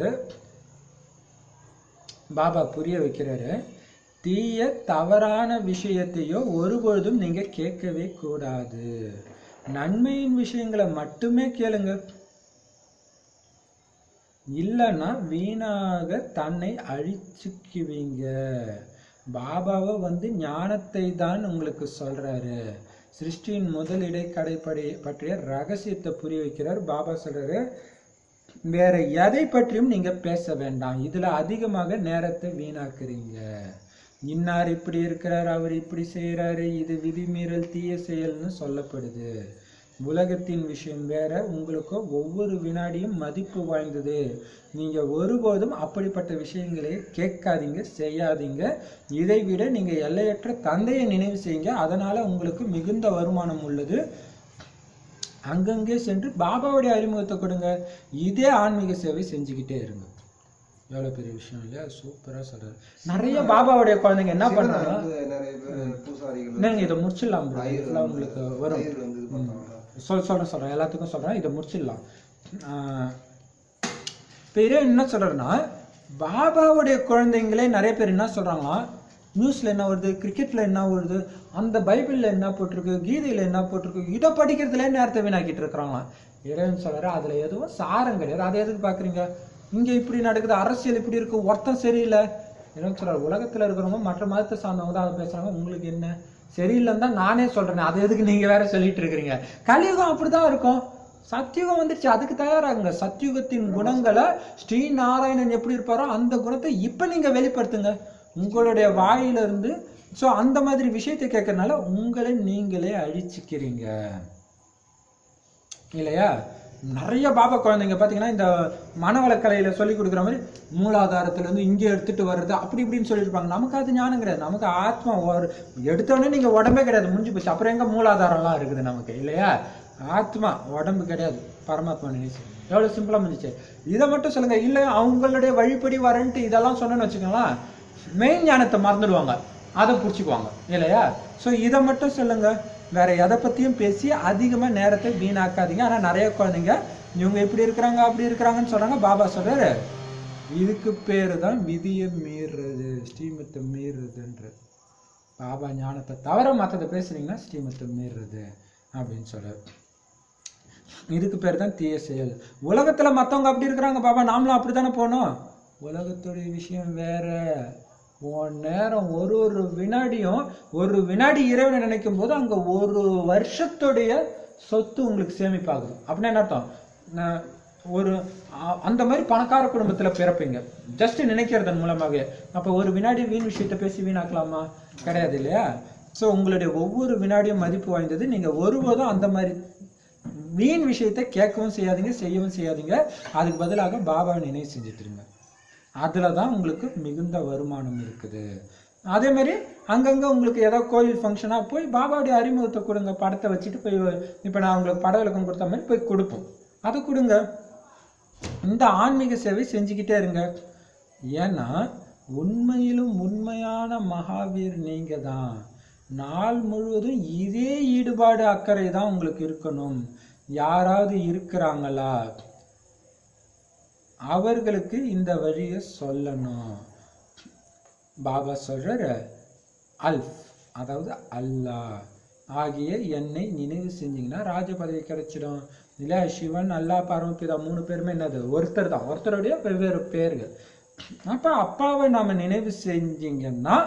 பாபா புரிய வைக்கிறாரு தீய தவறான விஷயத்தையோ ஒருபொழுதும் நீங்க கேட்கவே கூடாது நன்மையின் விஷயங்களை மட்டுமே கேளுங்க இல்லைன்னா வீணாக தன்னை அழிச்சுக்குவீங்க பாபாவை வந்து ஞானத்தை தான் உங்களுக்கு சொல்றாரு சிருஷ்டியின் முதல் இடைக்கடைப்படி பற்றிய ரகசியத்தை புரிய வைக்கிறார் பாபா சொல்றாரு வேற எதை பற்றியும் நீங்க பேச வேண்டாம் இதுல அதிகமாக நேரத்தை வீணாக்குறீங்க இன்னார் இப்படி இருக்கிறார் அவர் இப்படி செய்யறாரு இது விதிமீறல் தீய செயல்னு சொல்லப்படுது உலகத்தின் விஷயம் வேற உங்களுக்கு ஒவ்வொரு வினாடியும் மதிப்பு வாய்ந்தது நீங்க ஒருபோதும் அப்படிப்பட்ட விஷயங்களை கேட்காதீங்க செய்யாதீங்க இதை விட நீங்க எல்லையற்ற தந்தையை நினைவு செய்யுங்க அதனால உங்களுக்கு மிகுந்த வருமானம் உள்ளது அங்கங்கே சென்று பாபாவுடைய அறிமுகத்தை கொடுங்க இதே ஆன்மீக சேவை செஞ்சுக்கிட்டே இருங்க எவ்வளவு பெரிய விஷயம் இல்லையா சூப்பரா சொல்றாரு நிறைய பாபாவுடைய குழந்தைங்க என்ன சிவனை பண்றாங்க வந்து நிறைய பேர் பூசாரிகள் நீங்க இதை முடிச்சிடலாம் bro. ஐயர் இதெல்லாம் வந்து- உங்களுக்கு வரும் ஐயர் வந்து இது பண்றாங்க சொல் சொல்றேன் சொல்றேன் எல்லாத்துக்கும் சொல்றேன் இதை முடிச்சிடலாம் ஆஹ் இப்ப இறைவன் என்ன சொல்றாருன்னா பாபாவுடைய குழந்தைங்களே நிறைய பேர் என்ன சொல்றாங்களா நியூஸ்ல என்ன வருது கிரிக்கெட்ல என்ன வருது அந்த பைபிள்ல என்ன போட்டிருக்கு கீதையில என்ன போட்டிருக்கு இதை படிக்கிறதுல நேரத்தை வீணாக்கிட்டு இருக்கிறாங்களாம் இறைவன் சொல்றாரு அதுல எதுவும் சாரம் கிடையாது அதை எதுக்கு பாக்குறீங்க இங்க இப்படி நடக்குது அரசியல் இப்படி இருக்கு ஒருத்தன் சரியில்லை இறைவன் சொல்றாரு உலகத்துல இருக்கிறவங்க மற்ற மதத்தை சார்ந்தவங்க தான் அதை பேசுறாங்க உங்களுக்கு என்ன சரியில்லைன்னு தான் நானே சொல்றேன் அதை எதுக்கு நீங்க வேற சொல்லிட்டு இருக்கிறீங்க கலியுகம் அப்படிதான் இருக்கும் சத்தியுகம் வந்துருச்சு அதுக்கு தயாராகுங்க சத்தியுகத்தின் குணங்களை ஸ்ரீ நாராயணன் எப்படி இருப்பாரோ அந்த குணத்தை இப்ப நீங்க வெளிப்படுத்துங்க உங்களுடைய வாயில இருந்து சோ அந்த மாதிரி விஷயத்தை கேட்கறதுனால உங்களை நீங்களே அழிச்சுக்கிறீங்க இல்லையா நிறைய பாபா குழந்தைங்க பார்த்தீங்கன்னா இந்த மனவளக்கலையில சொல்லி கொடுக்குற மாதிரி மூலாதாரத்துல இருந்து இங்கே எடுத்துட்டு வர்றது அப்படி இப்படின்னு சொல்லியிருப்பாங்க நமக்கு அது ஞானம் கிடையாது நமக்கு ஆத்மா ஒரு எடுத்தோடனே நீங்க உடம்பே கிடையாது முடிஞ்சு போச்சு அப்புறம் எங்க மூலாதாரம்லாம் இருக்குது நமக்கு இல்லையா ஆத்மா உடம்பு கிடையாது பரமாத்மா நினைச்சு எவ்வளவு சிம்பிளா முடிச்சு இதை மட்டும் சொல்லுங்க இல்ல அவங்களுடைய வழிப்படி வரேன்ட்டு இதெல்லாம் சொன்னேன்னு வச்சுக்கோங்களேன் மெயின் ஞானத்தை மறந்துடுவாங்க அதை புடிச்சுக்குவாங்க இல்லையா சோ இதை மட்டும் சொல்லுங்க வேற எதை பத்தியும் பேசி அதிகமா நேரத்தை வீணாக்காதீங்க ஆனா நிறைய குழந்தைங்க இவங்க இப்படி இருக்கிறாங்க அப்படி இருக்கிறாங்கன்னு சொல்றாங்க பாபா சொல்றாரு இதுக்கு பேரு தான் விதியை மீறுறது ஸ்ரீமத்தை மீறுறதுன்றது பாபா ஞானத்தை தவிர மற்றதை பேசுனீங்கன்னா ஸ்ரீமத்தை மீறுறது அப்படின்னு சொல்றாரு இதுக்கு பேர் தான் தீய செயல் உலகத்துல மத்தவங்க அப்படி இருக்கிறாங்க பாபா நாமளும் அப்படித்தானே போனோம் உலகத்துடைய விஷயம் வேற உன் நேரம் ஒரு ஒரு வினாடியும் ஒரு வினாடி இறைவனை நினைக்கும் போது அங்க ஒரு வருஷத்துடைய சொத்து உங்களுக்கு சேமிப்பாகுது அப்படின்னா என்ன அர்த்தம் நான் ஒரு அ- அந்த மாதிரி பணக்கார குடும்பத்துல பிறப்பீங்க ஜஸ்ட் நினைக்கிறதன் மூலமாக அப்ப ஒரு வினாடி வீண் விஷயத்தை பேசி வீணாக்கலாமா கிடையாது இல்லையா சோ உங்களுடைய ஒவ்வொரு வினாடியும் மதிப்பு வாய்ந்தது நீங்க ஒருபோதும் அந்த மாதிரி வீண் விஷயத்தை கேட்கவும் செய்யாதீங்க செய்யவும் செய்யாதீங்க அதுக்கு பதிலாக பாபாவை நினைவு செஞ்சுட்டு இருங்க அதுல தான் உங்களுக்கு மிகுந்த வருமானம் இருக்குது அதே மாதிரி அங்கங்க உங்களுக்கு ஏதோ கோயில் ஃபங்க்ஷனா போய் பாபாவுடைய அறிமுகத்தை கொடுங்க படத்தை வச்சுட்டு போய் இப்போ நான் உங்களுக்கு பட விளக்கம் கொடுத்த மாதிரி போய் கொடுப்போம் அதை கொடுங்க இந்த ஆன்மீக சேவை செஞ்சுக்கிட்டே இருங்க ஏன்னா உண்மையிலும் உண்மையான மகாவீர் நீங்க தான் நாள் முழுவதும் இதே ஈடுபாடு அக்கறை தான் உங்களுக்கு இருக்கணும் யாராவது இருக்கிறாங்களா அவர்களுக்கு இந்த வழியை சொல்லணும் பாபா சொல்றாரு அல்ஃப் அதாவது அல்லாஹ் ஆகிய என்னை நினைவு செஞ்சீங்கன்னா ராஜ பதவி கிடைச்சிடும் இல்ல சிவன் அல்லாஹ் பரமபிதா மூணு பேருமே என்னது ஒருத்தர் தான் ஒருத்தருடைய வெவ்வேறு பேர்கள் அப்ப அப்பாவை நாம நினைவு செஞ்சீங்கன்னா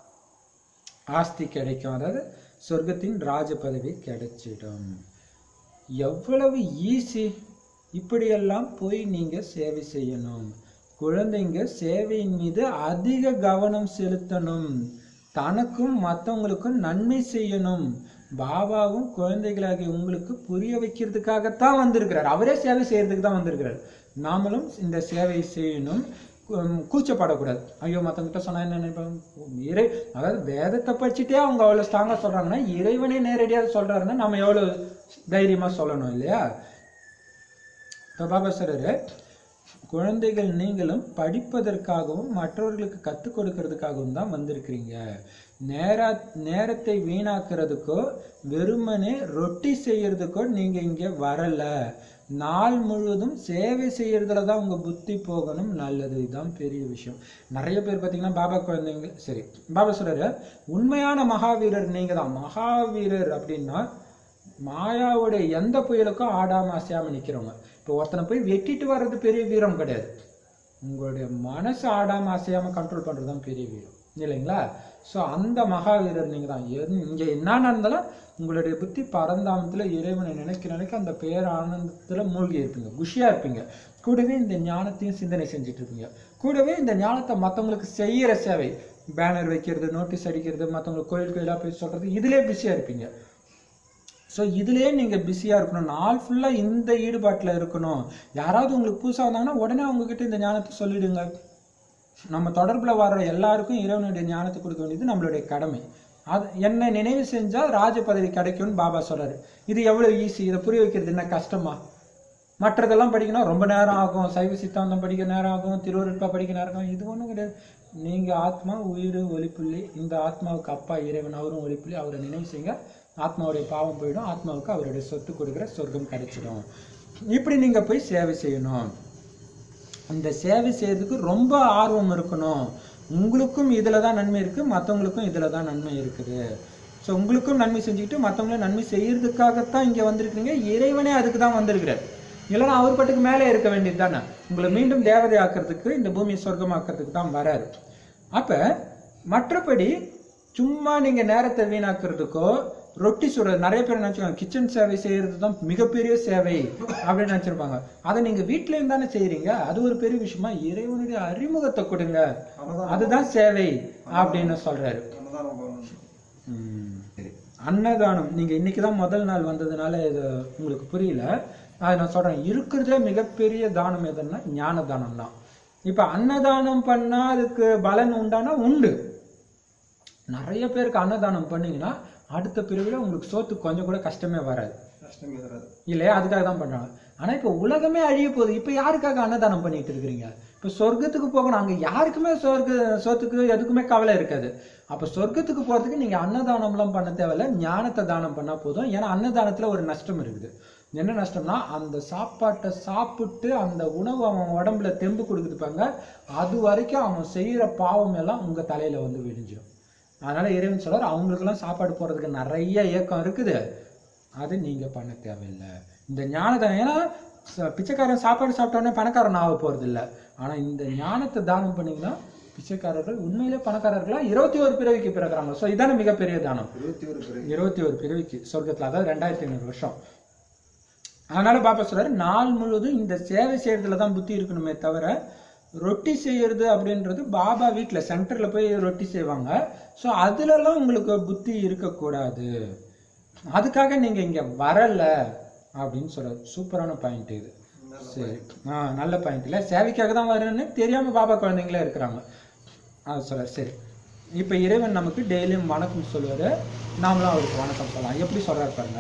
ஆஸ்தி கிடைக்கும் அதாவது சொர்க்கத்தின் ராஜ பதவி கிடைச்சிடும் எவ்வளவு ஈஸி இப்படியெல்லாம் போய் நீங்க சேவை செய்யணும் குழந்தைங்க சேவையின் மீது அதிக கவனம் செலுத்தணும் தனக்கும் மற்றவங்களுக்கும் நன்மை செய்யணும் பாபாவும் குழந்தைகளாகிய உங்களுக்கு புரிய வைக்கிறதுக்காகத்தான் வந்திருக்கிறார் அவரே சேவை செய்யறதுக்கு தான் வந்திருக்கிறார் நாமளும் இந்த சேவை செய்யணும் கு- கூச்சப்படக்கூடாது ஐயோ மற்றவங்கிட்ட சொன்னா என்ன நினைப்பாங்க இறை அதாவது வேதத்தை படிச்சுட்டே அவங்க அவ்வளவு ஸ்ட்ராங்கா சொல்றாங்கன்னா இறைவனே நேரடியாக சொல்றாருன்னா நம்ம எவ்வளவு தைரியமா சொல்லணும் இல்லையா இப்போ பாபா சொல்றாரு குழந்தைகள் நீங்களும் படிப்பதற்காகவும் மற்றவர்களுக்கு கற்றுக் கொடுக்கறதுக்காகவும் தான் வந்திருக்கிறீங்க நேரா நேரத்தை வீணாக்குறதுக்கோ வெறுமனே ரொட்டி செய்யறதுக்கோ நீங்க இங்க வரல நாள் முழுவதும் சேவை செய்யறதுல தான் உங்க புத்தி போகணும் நல்லது இதுதான் பெரிய விஷயம் நிறைய பேர் பார்த்தீங்கன்னா பாபா குழந்தைங்க சரி பாபா சொல்றாரு உண்மையான மகாவீரர் நீங்க தான் மகாவீரர் அப்படின்னா மாயாவுடைய எந்த புயலுக்கும் ஆடாம அசையாம நிக்கிறவங்க இப்போ ஒருத்தனை போய் வெட்டிட்டு வர்றது பெரிய வீரம் கிடையாது உங்களுடைய மனசு ஆடாம அசையாம கண்ட்ரோல் பண்றது தான் பெரிய வீரம் இல்லைங்களா ஸோ அந்த மகாவீரர் நீங்க தான் எது- இங்க என்ன நடந்தாலும் உங்களுடைய புத்தி பரந்தாமத்துல இறைவனை நினைக்க நினைக்க அந்த பேர் ஆனந்தத்துல மூழ்கி இருப்பீங்க குஷியா இருப்பீங்க கூடவே இந்த ஞானத்தையும் சிந்தனை செஞ்சுட்டு இருப்பீங்க கூடவே இந்த ஞானத்தை மத்தவங்களுக்கு செய்யற சேவை பேனர் வைக்கிறது நோட்டீஸ் அடிக்கிறது மத்தவங்களுக்கு கோயில் கோயிலா போய் சொல்றது இதுலயே பிஸியா இருப்பீங்க ஸோ இதுலயே நீங்க பிஸியா இருக்கணும் நாள் ஃபுல்லா இந்த ஈடுபாட்டுல இருக்கணும் யாராவது உங்களுக்கு புதுசா வந்தாங்கன்னா உடனே அவங்க கிட்ட இந்த ஞானத்தை சொல்லிடுங்க நம்ம தொடர்புல வர்ற எல்லாருக்கும் இறைவனுடைய ஞானத்தை கொடுக்க வேண்டியது நம்மளுடைய கடமை அது என்ன நினைவு செஞ்சா ராஜ பதவி கிடைக்கும்னு பாபா சொல்றாரு இது எவ்வளவு ஈஸி இதை புரிய வைக்கிறது என்ன கஷ்டமா மற்றதெல்லாம் படிக்கணும் ரொம்ப நேரம் ஆகும் சைவ சித்தாந்தம் படிக்க நேரம் ஆகும் திருவருட்பா படிக்க நேரம் ஆகும் இது ஒண்ணும் கிடையாது நீங்க ஆத்மா உயிர் ஒளிப்புள்ளி இந்த ஆத்மாவுக்கு அப்பா இறைவன் அவரும் ஒளிப்புள்ளி அவரை நினைவு செய்யுங்க ஆத்மாவுடைய பாவம் போயிடும் ஆத்மாவுக்கு அவருடைய சொத்து கொடுக்குற சொர்க்கம் கிடைச்சிடும் இப்படி நீங்க போய் சேவை செய்யணும் இந்த சேவை செய்யறதுக்கு ரொம்ப ஆர்வம் இருக்கணும் உங்களுக்கும் இதுல தான் நன்மை இருக்கு மற்றவங்களுக்கும் இதுல தான் நன்மை இருக்குது ஸோ உங்களுக்கும் நன்மை செஞ்சுக்கிட்டு மற்றவங்களும் நன்மை செய்யறதுக்காகத்தான் இங்க வந்திருக்கிறீங்க இறைவனே அதுக்கு தான் வந்திருக்கிறார் இல்லைன்னா அவர் பாட்டுக்கு மேலே இருக்க வேண்டியது தானே உங்களை மீண்டும் தேவதை ஆக்கிறதுக்கு இந்த பூமியை சொர்க்கமாக்கிறதுக்கு தான் வராரு அப்ப மற்றபடி சும்மா நீங்க நேரத்தை வீணாக்குறதுக்கோ ரொட்டி சுடுறது நிறைய பேர் நினைச்சுக்காங்க கிச்சன் சேவை செய்யறது தான் மிகப்பெரிய சேவை அப்படின்னு நினைச்சிருப்பாங்க அதை நீங்க வீட்ல இருந்தானே செய்யறீங்க அது ஒரு பெரிய விஷயமா இறைவனுடைய அறிமுகத்தை கொடுங்க அன்னதானம் அதுதான் சேவை அப்படின்னு சொல்றாரு அன்னதானம் பண்ணணும். ம், சரி அன்னதானம் நீங்க இன்னைக்கு தான் முதல் நாள் வந்ததுனால இது உங்களுக்கு புரியல அது நான் சொல்றேன் இருக்கிறதுல மிகப்பெரிய தானம் எதுன்னா ஞான தானம் தான் இப்ப அன்னதானம் பண்ணா அதுக்கு பலன் உண்டானா உண்டு நிறைய பேருக்கு அன்னதானம் பண்ணீங்கன்னா அடுத்த பிரிவுல உங்களுக்கு சோத்துக்கு கொஞ்சம் கூட கஷ்டமே வராது கஷ்டமே வராது இல்லையா அதுக்காக தான் பண்றாங்க ஆனா இப்ப உலகமே அழிய போகுது இப்ப யாருக்காக அன்னதானம் பண்ணிட்டு இருக்கிறீங்க இப்ப சொர்க்கத்துக்கு போகணும் அங்க யாருக்குமே சொர்க்க சொத்துக்கு எதுக்குமே கவலை இருக்காது அப்ப சொர்க்கத்துக்கு போறதுக்கு நீங்க அன்னதானம்லாம் பண்ண தேவையில்ல ஞானத்தை தானம் பண்ணா போதும் ஏன்னா அன்னதானத்துல ஒரு நஷ்டம் இருக்குது என்ன நஷ்டம்னா அந்த சாப்பாட்டை சாப்பிட்டு அந்த உணவு அவன் உடம்புல தெம்பு கொடுக்குது பாருங்க அது வரைக்கும் அவன் செய்யற பாவம் எல்லாம் உங்க தலையில வந்து விடிஞ்சிடும் அதனால இறைவன் சொல்றார் அவங்களுக்கெல்லாம் சாப்பாடு போறதுக்கு நிறைய ஏக்கம் இருக்குது அது நீங்க பண்ண தேவையில்லை இந்த ஞானத்தை ஏன்னா ச- பிச்சைக்காரன் சாப்பாடு சாப்பிட்டோன்னே பணக்காரன் ஆக போறது இல்ல ஆனா இந்த ஞானத்தை தானம் பண்ணீங்கன்னா பிச்சைக்காரர்கள் உண்மையிலே பணக்காரர்களா இருபத்தி ஒரு பிறவிக்கு பிறகுறாங்க ஸோ இதானே மிகப்பெரிய தானம் இருபத்தி ஒரு பிறகு இருபத்தி ஒரு பிறவிக்கு சொர்க்கத்துல அதாவது ரெண்டாயிரத்தி ஐநூறு வருஷம் அதனால பாப்பா சொல்றாரு நாள் முழுவதும் இந்த சேவை செய்யறதுல தான் புத்தி இருக்கணுமே தவிர ரொட்டி செய்யறது அப்படின்றது பாபா வீட்ல சென்டர்ல போய் ரொட்டி செய்வாங்க ஸோ அதுலலாம் உங்களுக்கு புத்தி இருக்கக்கூடாது அதுக்காக நீங்க இங்க வரல அப்படின்னு சொல்றாரு சூப்பரான பாயிண்ட் இது சரி ஆ நல்ல பாயிண்ட் இல்ல சேவைக்காக தான் வரேன்னு தெரியாம பாபா குழந்தைங்களே இருக்கிறாங்க அது சொல்றாரு சரி இப்ப இறைவன் நமக்கு டெய்லியும் வணக்கம் சொல்லுவாரு நாமளும் அவருக்கு வணக்கம் சொல்லலாம் எப்படி சொல்றாரு பாருங்க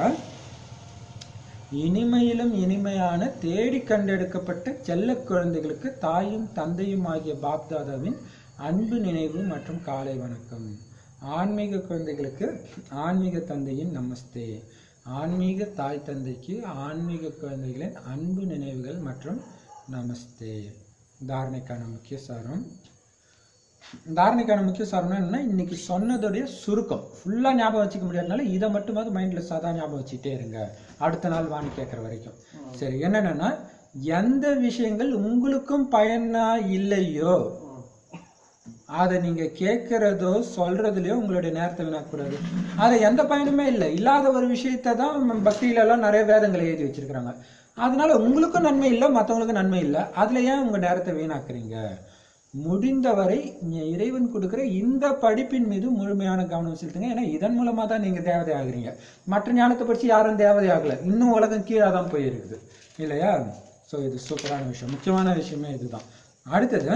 இனிமையிலும் இனிமையான தேடி கண்டெடுக்கப்பட்ட செல்ல குழந்தைகளுக்கு தாயும் தந்தையும் ஆகிய பாப்தாதாவின் அன்பு நினைவு மற்றும் காலை வணக்கம் ஆன்மீக குழந்தைகளுக்கு ஆன்மீக தந்தையின் நமஸ்தே ஆன்மீக தாய் தந்தைக்கு ஆன்மீக குழந்தைகளின் அன்பு நினைவுகள் மற்றும் நமஸ்தே தாரணைக்கான முக்கிய சாரம் தாரணைக்கான முக்கிய சாரணம் என்னன்னா இன்னைக்கு சொன்னதுடைய சுருக்கம் ஃபுல்லா ஞாபகம் வச்சுக்க முடியாதனால இதை மட்டுமாவது மைண்ட்ல சதா ஞாபகம் வச்சுட்டே இருங்க அடுத்த நாள் வாணி கேட்குற வரைக்கும் சரி என்னன்னா எந்த விஷயங்கள் உங்களுக்கும் பயனா இல்லையோ அதை நீங்க கேட்கறதோ சொல்றதுலயோ உங்களுடைய நேரத்தை வீணாக்கக்கூடாது அது எந்த பயனுமே இல்லை இல்லாத ஒரு விஷயத்தை தான் பக்தியில எல்லாம் நிறைய வேதங்களை எழுதி வச்சிருக்கிறாங்க அதனால உங்களுக்கும் நன்மை இல்லை மற்றவங்களுக்கும் நன்மை இல்லை அதுல ஏன் உங்க நேரத்தை வீணாக்குறீங்க முடிந்தவரை இ- இறைவன் கொடுக்கிற இந்த படிப்பின் மீது முழுமையான கவனம் செலுத்துங்க ஏன்னா இதன் மூலமா தான் நீங்க தேவதை ஆகுறீங்க மற்ற ஞானத்தை படிச்சு யாரும் தேவதை ஆகல இன்னும் உலகம் கீழே தான் போயிருக்குது இல்லையா ஸோ இது சூப்பரான விஷயம் முக்கியமான விஷயமே இதுதான் அடுத்தது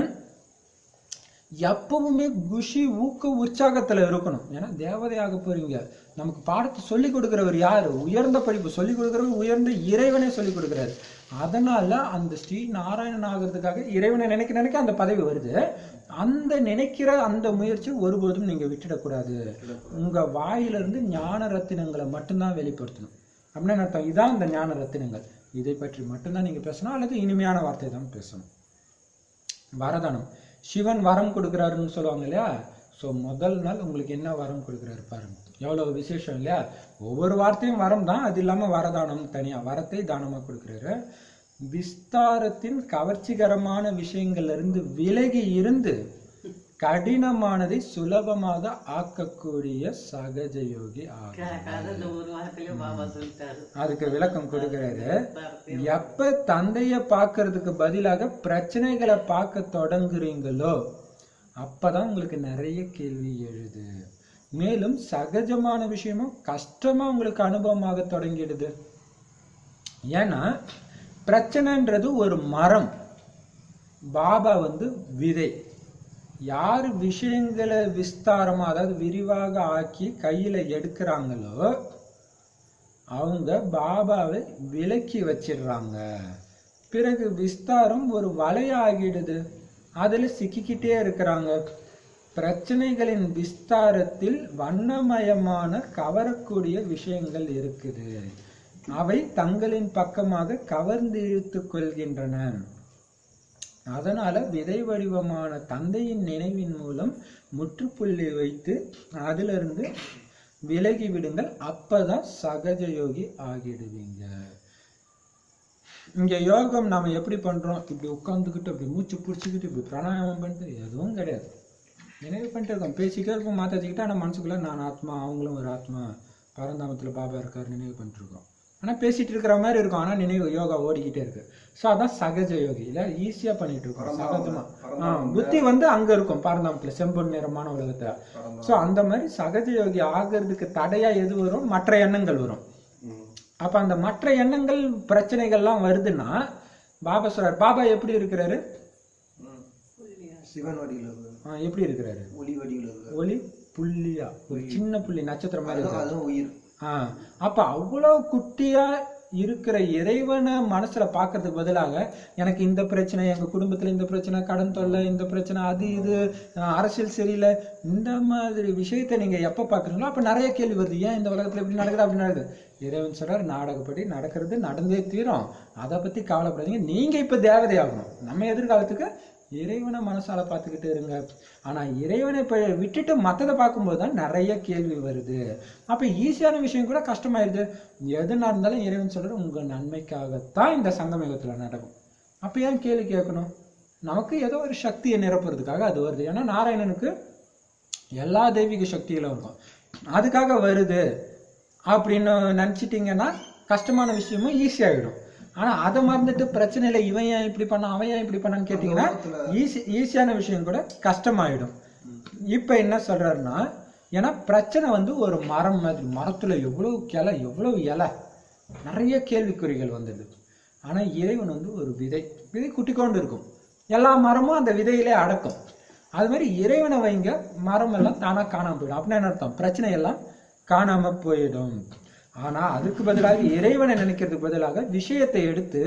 எப்பவுமே குஷி ஊக்க உற்சாகத்துல இருக்கணும் ஏன்னா தேவதையாக போறீங்க நமக்கு பாடத்தை சொல்லி கொடுக்கிறவர் யாரு உயர்ந்த படிப்பு சொல்லி கொடுக்கிறவர் உயர்ந்த இறைவனே சொல்லி கொடுக்கிறாரு அதனால அந்த ஸ்ரீ நாராயணன் ஆகிறதுக்காக இறைவனை நினைக்க நினைக்க அந்த பதவி வருது அந்த நினைக்கிற அந்த முயற்சி ஒருபோதும் நீங்க விட்டுடக்கூடாது உங்க வாயிலிருந்து ஞான ரத்தினங்களை மட்டும்தான் வெளிப்படுத்தணும் அப்படின்னு என்ன அர்த்தம் இதான் இந்த ஞான ரத்தினங்கள் இதை பற்றி மட்டும்தான் நீங்க பேசணும் அல்லது இனிமையான வார்த்தை தான் பேசணும் வரதானம் சிவன் வரம் கொடுக்குறாருன்னு சொல்லுவாங்க இல்லையா ஸோ முதல் நாள் உங்களுக்கு என்ன வரம் கொடுக்குறாரு பாருங்க எவ்வளவு விசேஷம் இல்லையா ஒவ்வொரு வார்த்தையும் வரம் தான் அது இல்லாம வரதானம் தனியா வரத்தை தானமா கொடுக்குறாரு விஸ்தாரத்தின் கவர்ச்சிகரமான விஷயங்கள்ல இருந்து விலகி இருந்து கடினமானதை சுலபமாக ஆக்கக்கூடிய சகஜ யோகி ஆகும் அதை இந்த ஒரு வாரத்திலே பாபா சொல்லிட்டாரு அதுக்கு விளக்கம் கொடுக்கிறாரு வார்த்தை. எப்ப தந்தைய பார்க்கிறதுக்கு பதிலாக பிரச்சனைகளை பார்க்க தொடங்குறீங்களோ அப்பதான் உங்களுக்கு நிறைய கேள்வி எழுது மேலும் சகஜமான விஷயமும் கஷ்டமா உங்களுக்கு அனுபவமாக தொடங்கிடுது ஏன்னா பிரச்சனைன்றது ஒரு மரம் பாபா வந்து விதை யார் விஷயங்களை விஸ்தாரமா அதாவது விரிவாக ஆக்கி கையில எடுக்கிறாங்களோ அவங்க பாபாவை விலக்கி வச்சிடுறாங்க பிறகு விஸ்தாரம் ஒரு வலையாகிடுது அதுல சிக்கிக்கிட்டே இருக்கிறாங்க பிரச்சனைகளின் விஸ்தாரத்தில் வண்ணமயமான கவரக்கூடிய விஷயங்கள் இருக்குது அவை தங்களின் பக்கமாக கவர்ந்து இழுத்துக் கொள்கின்றன அதனால விதை வடிவமான தந்தையின் நினைவின் மூலம் முற்றுப்புள்ளி வைத்து அதிலிருந்து விலகி விடுங்கள் அப்பதான் சகஜ யோகி ஆகிடுவீங்க இங்க யோகம் நாம எப்படி பண்றோம் இப்படி உட்கார்ந்துக்கிட்டு அப்படி மூச்சு பிடிச்சிக்கிட்டு இப்படி பிராணாயாமம் பண்ணிட்டு எதுவும் கிடையாது நினைவு பண்ணிட்டு இருக்கோம் பேசிக்கிட்டே இருப்போம் மாத்தாச்சிக்கிட்டு ஆனா மனசுக்குள்ள நான் ஆத்மா அவங்களும் ஒரு ஆத்மா பரந்தாமத்துல பாபா இருக்காரு நினைவு பண்ணிட்டு இருக்கோம் ஆனா பேசிட்டு இருக்கிற மாதிரி இருக்கும் ஆனா நினைவு யோகா ஓடிக்கிட்டே இருக்கு சோ அதான் சகஜ யோகி இல்ல ஈஸியா பண்ணிட்டு இருக்கோம் சகஜமா ஆ, புத்தி வந்து அங்க இருக்கும் பரந்தாமத்துல செம்பொன் நிறமான உலகத்துல சோ அந்த மாதிரி சகஜ யோகி ஆகிறதுக்கு தடையா எது வரும் மற்ற எண்ணங்கள் வரும் ம். அப்ப அந்த மற்ற எண்ணங்கள் பிரச்சனைகள்லாம் வருதுன்னா பாபா சொல்றாரு பாபா எப்படி இருக்கிறாரு ம். சிவன் வடிவில் இருக்குது ஆ, எப்படி இருக்கிறாரு ஒளி வடிவில் இருக்குது ஒளி புள்ளியா ஒரு சின்ன புள்ளி நட்சத்திரம் மாதிரி அதுதான் இருக்காரு அதுவும் உயிர் ஆ அப்ப அவ்வளோ குட்டியா இருக்கிற இறைவனை மனசுல பார்க்கறதுக்கு பதிலாக எனக்கு இந்த பிரச்சனை எங்க குடும்பத்துல இந்த பிரச்சனை கடன் தொல்லை இந்த பிரச்சனை அது இது அஹ் அரசியல் சரியில்லை இந்த மாதிரி விஷயத்தை நீங்க எப்ப பாக்குறீங்களோ அப்ப நிறைய கேள்வி வருது ஏன் இந்த உலகத்துல இப்படி நடக்குது அப்படி நடக்குது இறைவன் சொல்றாரு நாடகப்படி நடக்கிறது நடந்தே தீரும் அதை பத்தி கவலைப்படாதீங்க நீங்க இப்ப தேவதை ஆகணும் நம்ம எதிர்காலத்துக்கு இறைவனை மனசால பார்த்துக்கிட்டு இருங்க ஆனா இறைவனை இப்ப விட்டுட்டு மத்ததை பார்க்கும்போது தான் நிறைய கேள்வி வருது அப்ப ஈஸியான விஷயம் கூட கஷ்டமாயிருது எதுனா இருந்தாலும் இறைவன் சொல்ற உங்க நன்மைக்காகத்தான் இந்த சங்கமயுகத்துல நடக்கும் அப்ப ஏன் கேள்வி கேட்கணும் நமக்கு ஏதோ ஒரு சக்தியை நிரப்புறதுக்காக அது வருது ஏன்னா நாராயணனுக்கு எல்லா தெய்வீக சக்திகளும் இருக்கும் அதுக்காக வருது அப்படின்னு நினச்சிட்டிங்கன்னா கஷ்டமான விஷயமும் ஈஸியாகிடும் ஆனா அதை மறந்துட்டு பிரச்சனை இல்லை இவன் ஏன் இப்படி பண்ணான் அவன் ஏன் இப்படி பண்ணான்னு கேட்டிங்கன்னா ஈஸி ஈஸியான விஷயம் கூட கஷ்டமாயிடும் இப்போ என்ன சொல்றாருன்னா ஏன்னா பிரச்சனை வந்து ஒரு மரம் மாதிரி மரத்துல எவ்வளவு கிளை எவ்வளவு இலை நிறைய கேள்விக்குறிகள் வந்தது ஆனா இறைவன் வந்து ஒரு விதை விதை குட்டிக்கொண்டு இருக்கும் எல்லா மரமும் அந்த விதையிலே அடக்கும் அது மாதிரி இறைவனை வைங்க மரம் எல்லாம் தானா காணாம போயிடும் அப்படின்னா என்ன அர்த்தம் பிரச்சனை எல்லாம் காணாம போயிடும் ஆனா அதுக்கு பதிலாக இறைவனை நினைக்கிறதுக்கு பதிலாக விஷயத்தை எடுத்து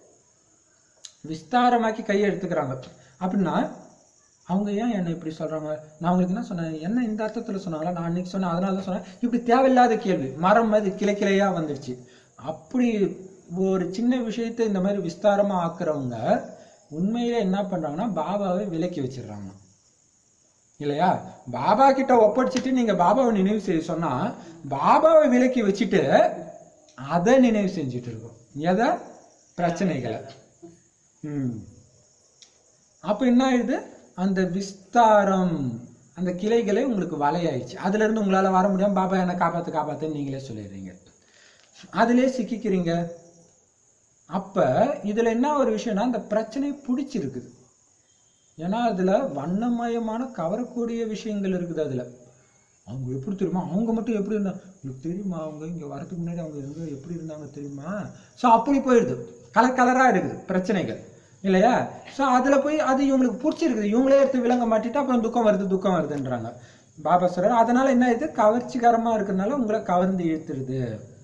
விஸ்தாரமாக்கி கையை எடுத்துக்கிறாங்க அப்படின்னா அவங்க ஏன் என்ன இப்படி சொல்றாங்க நான் உங்களுக்கு என்ன சொன்னேன் என்ன இந்த அர்த்தத்துல சொன்னாங்களா நான் அன்னைக்கு சொன்னேன் அதனால தான் சொன்னேன் இப்படி தேவையில்லாத கேள்வி மரம் மாதிரி கிளை கிளையா வந்துடுச்சு அப்படி ஒரு சின்ன விஷயத்தை இந்த மாதிரி விஸ்தாரமா ஆக்குறவங்க உண்மையிலே என்ன பண்றாங்கன்னா பாபாவை விலக்கி வச்சிடுறாங்க இல்லையா பாபா கிட்ட ஒப்படைச்சிட்டு நீங்க பாபாவை நினைவு செய்ய சொன்னா பாபாவை விலக்கி வச்சுட்டு அதை நினைவு செஞ்சுட்டு இருக்கோம் எதை பிரச்சனைகளை ம் அப்ப என்ன ஆயிடுது அந்த விஸ்தாரம் அந்த கிளைகளே உங்களுக்கு வலையாயிடுச்சு அதுல இருந்து உங்களால வர முடியாம பாபா என்ன காப்பாத்து காப்பாத்துன்னு நீங்களே சொல்லிடுறீங்க அதிலே சிக்கிக்கிறீங்க அப்ப இதுல என்ன ஒரு விஷயம்னா அந்த பிரச்சனை பிடிச்சிருக்குது ஏன்னா அதுல வண்ணமயமான கவரக்கூடிய விஷயங்கள் இருக்குது அதுல அவங்க எப்படி தெரியுமா அவங்க மட்டும் எப்படி இருந்தாங்க உங்களுக்கு தெரியுமா அவங்க இங்க வரதுக்கு முன்னாடி அவங்க எங்க எப்படி இருந்தாங்க தெரியுமா சோ அப்படி போயிடுது கலர் கலரா இருக்குது பிரச்சனைகள் இல்லையா சோ அதுல போய் அது இவங்களுக்கு பிடிச்சிருக்குது இவங்களே எடுத்து விளங்க மாட்டிட்டு அப்புறம் துக்கம் வருது துக்கம் வருதுன்றாங்க பாபா சொல்றாரு அதனால என்ன இது கவர்ச்சிகரமா இருக்கிறதுனால உங்களை கவர்ந்து இழுத்துருது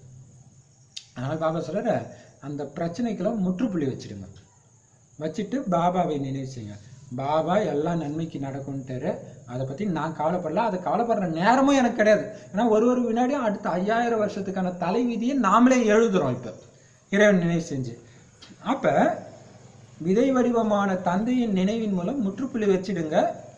அதனால பாபா சொல்றாரு அந்த பிரச்சனைக்கெல்லாம் முற்றுப்புள்ளி வச்சிடுங்க வச்சுட்டு பாபாவை நினைவு செய்யுங்க பாபா எல்லாம் நன்மைக்கு நடக்கும்ட்டாரு அதை பத்தி நான் கவலைப்படல அதை கவலைப்படுற நேரமும் எனக்கு கிடையாது ஏன்னா ஒரு ஒரு வினாடியும் அடுத்த ஐயாயிரம் வருஷத்துக்கான தலைவிதியை நாமளே எழுதுறோம் இப்ப இறைவன் நினைவு செஞ்சு அப்ப விதை வடிவமான தந்தையின் நினைவின் மூலம் முற்றுப்புள்ளி வச்சிடுங்க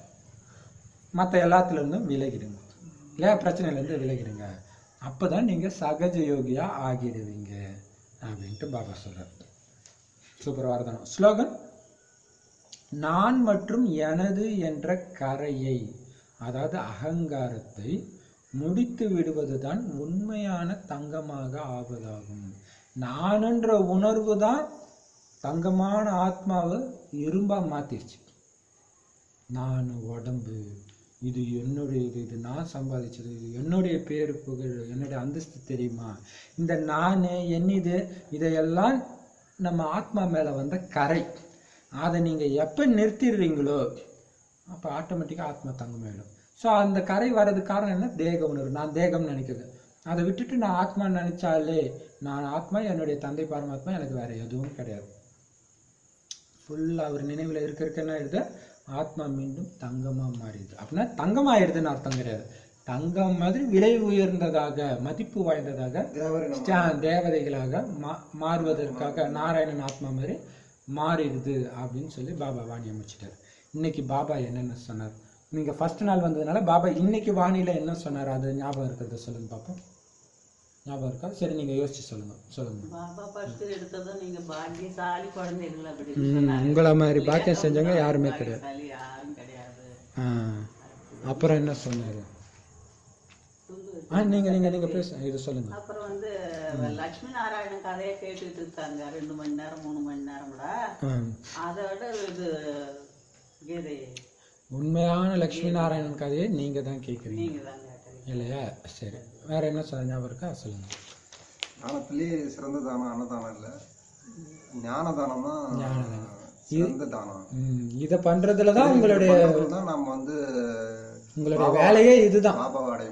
மற்ற எல்லாத்துல இருந்தும் விலகிடுங்க இல்லையா பிரச்சனையில இருந்து விலகிடுங்க அப்பதான் நீங்க சகஜ யோகியா ஆகிடுவீங்க அப்படின்ட்டு பாபா சொல்றாரு சூப்பர் வரதனம் ஸ்லோகன் நான் மற்றும் எனது என்ற கரையை அதாவது அகங்காரத்தை முடித்து விடுவதுதான் உண்மையான தங்கமாக ஆவதாகும் நானுன்ற உணர்வு தான் தங்கமான ஆத்மாவை இரும்பா மாத்திருச்சு நான் உடம்பு இது என்னுடைய இது இது நான் சம்பாதிச்சது இது என்னுடைய பேரு புகழ் என்னுடைய அந்தஸ்து தெரியுமா இந்த நான் என்னிது இதையெல்லாம் நம்ம ஆத்மா மேல வந்த கரை அதை நீங்க எப்ப நிறுத்திடுறீங்களோ அப்ப ஆட்டோமேட்டிக்கா ஆத்மா தங்கமாயிடும் ஸோ அந்த கரை வர்றதுக்கு காரணம் என்ன தேக உணர்வு நான் தேகம் நினைக்கிறது அதை விட்டுட்டு நான் ஆத்மா நினைச்சாலே நான் ஆத்மா என்னுடைய தந்தை பரமாத்மா எனக்கு வேற எதுவும் கிடையாது ஃபுல்லா அவர் நினைவுல இருக்க இருக்க என்ன ஆயிடுது ஆத்மா மீண்டும் தங்கமா மாறிடுது அப்படின்னா தங்கமாயிடுதுன்னு அர்த்தம் கிடையாது தங்கம் மாதிரி விலை உயர்ந்ததாக மதிப்பு வாய்ந்ததாக தேவரை நம்ம ஸ்டா- தேவதைகளாக மா மாறுவதற்காக நாராயணன் ஆத்மா மாதிரி மாறிடுது அப்படின்னு சொல்லி பாபா வாணி அமைச்சிட்டார் இன்னைக்கு பாபா என்னென்ன சொன்னார் நீங்க ஃபர்ஸ்ட் நாள் வந்ததுனால பாபா இன்னைக்கு வாணியில என்ன சொன்னார் அது ஞாபகம் இருக்கிறத சொல்லுங்க பாப்போம் ஞாபகம் இருக்கா சரி நீங்க யோசிச்சு சொல்லுங்க சொல்லுங்க பாபா ஃபர்ஸ்ட் எடுத்ததும் நீங்க பாக்கியசாலி குழந்தைகள் ம், அப்படின்னு உங்களை மாதிரி பாக்கியம் செஞ்சவங்க யாருமே கிடையாது பாக்கியசாலி யாரும் கிடையாது ஆ, அப்புறம் என்ன சொன்னாரு சொல்லு. ஆ நீங்க நீங்க நீங்க பேச இது சொல்லுங்க அப்புறம் வந்து லட்சுமி நாராயணன் கதையை கேட்டுட்டு இருக்காங்க ரெண்டு மணி நேரம் மூணு மணி நேரம் கூட ஆ. அதோட இது கீதை உண்மையான லட்சுமி நாராயணன் கதையை நீங்க தான் கேக்குறீங்க நீங்க தான் கேட்டீங்க இல்லையா சரி வேற என்ன சொல்ல ஞாபகம் இருக்கா சொல்லுங்க தானத்திலேயே சிறந்த தானம் அன்னதானம் இல்ல ஞான தானம் தான் சிறந்த தானம் ம், இத பண்றதுல தான் உங்களுடைய தான் நம்ம வந்து உங்களுடைய வேலையே இதுதான் பாபாவை அடைய முடியும்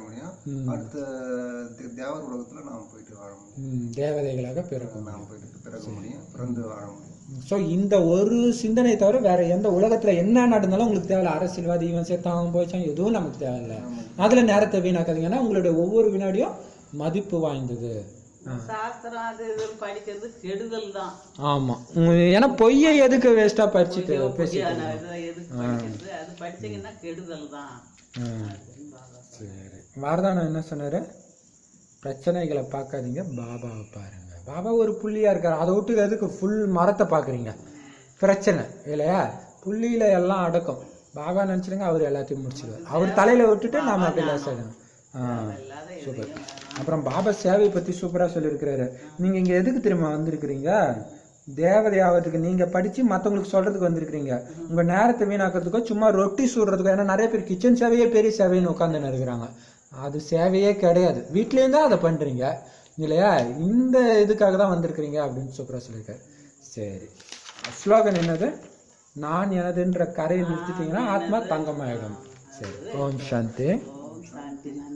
ம். அடுத்த தே- தேவர் உலகத்துல நாம போயிட்டு வாழ முடியும் ம், தேவதைகளாக பிறக்கும் நாம போயிட்டு பிறக்க முடியும் பிறந்து வாழ முடியும் ஸோ இந்த ஒரு சிந்தனை தவிர வேற எந்த உலகத்துல என்ன நடந்தாலும் உங்களுக்கு தேவையில்ல அரசியல்வாதி இவன் சேர்த்தான் அவன் போயிச்சான் எதுவும் நமக்கு தேவையில்ல அதுல நேரத்தை வீணாக்காதீங்கன்னா உங்களுடைய ஒவ்வொரு வினாடியும் மதிப்பு வாய்ந்தது சாஸ்திரம் அது இதுன்னு படிக்கிறது கெடுதல் தான் ஆமா உம், ஏன்னா பொய்யை எதுக்கு வேஸ்டா படிச்சுட்டு பேசி பொய்யான இதை எதுக்கு படிக்கிறது அது படிச்சீங்கன்னா கெடுதல் தான் அப்படின்னு பாபா சரி வாரதானம் என்ன சொன்னாரு பிரச்சனைகளை பார்க்காதீங்க பாபாவை பாருங்க பாபா ஒரு புள்ளியா இருக்காரு அதை விட்டு எதுக்கு ஃபுல் மரத்தை பாக்குறீங்க பிரச்சனை இல்லையா புள்ளியில எல்லாம் அடக்கம் பாபா நினைச்சிருங்க அவர் எல்லாத்தையும் முடிச்சிடுவார் அவர் தலையில விட்டுட்டு நாம அப்படி லேசாயிடும் ஆ இல்லாத சூப்பர் அப்புறம் பாபா சேவை பத்தி சூப்பரா சொல்லியிருக்கிறாரு நீங்க இங்க எதுக்கு தெரியுமா வந்திருக்கிறீங்க தேவதை ஆகிறதுக்கு நீங்க படிச்சு மத்தவங்களுக்கு சொல்றதுக்கு வந்திருக்கிறீங்க உங்க நேரத்தை வீணாக்கிறதுக்கோ சும்மா ரொட்டி சுடுறதுக்கோ ஏன்னா நிறைய பேர் கிச்சன் சேவையே பெரிய சேவைன்னு உட்காந்துன்னு இருக்கிறாங்க அது சேவையே கிடையாது வீட்லயும் தான் அதை பண்றீங்க இல்லையா இந்த இதுக்காக தான் வந்திருக்கிறீங்க அப்படின்னு சூப்பரா சொல்லியிருக்காரு சரி ஸ்லோகன் என்னது நான் எனதுன்ற கரையை நிறுத்திட்டீங்கன்னா ஆத்மா தங்கமாயிடும் சரி ஓம் சாந்தி ஓம் சாந்தி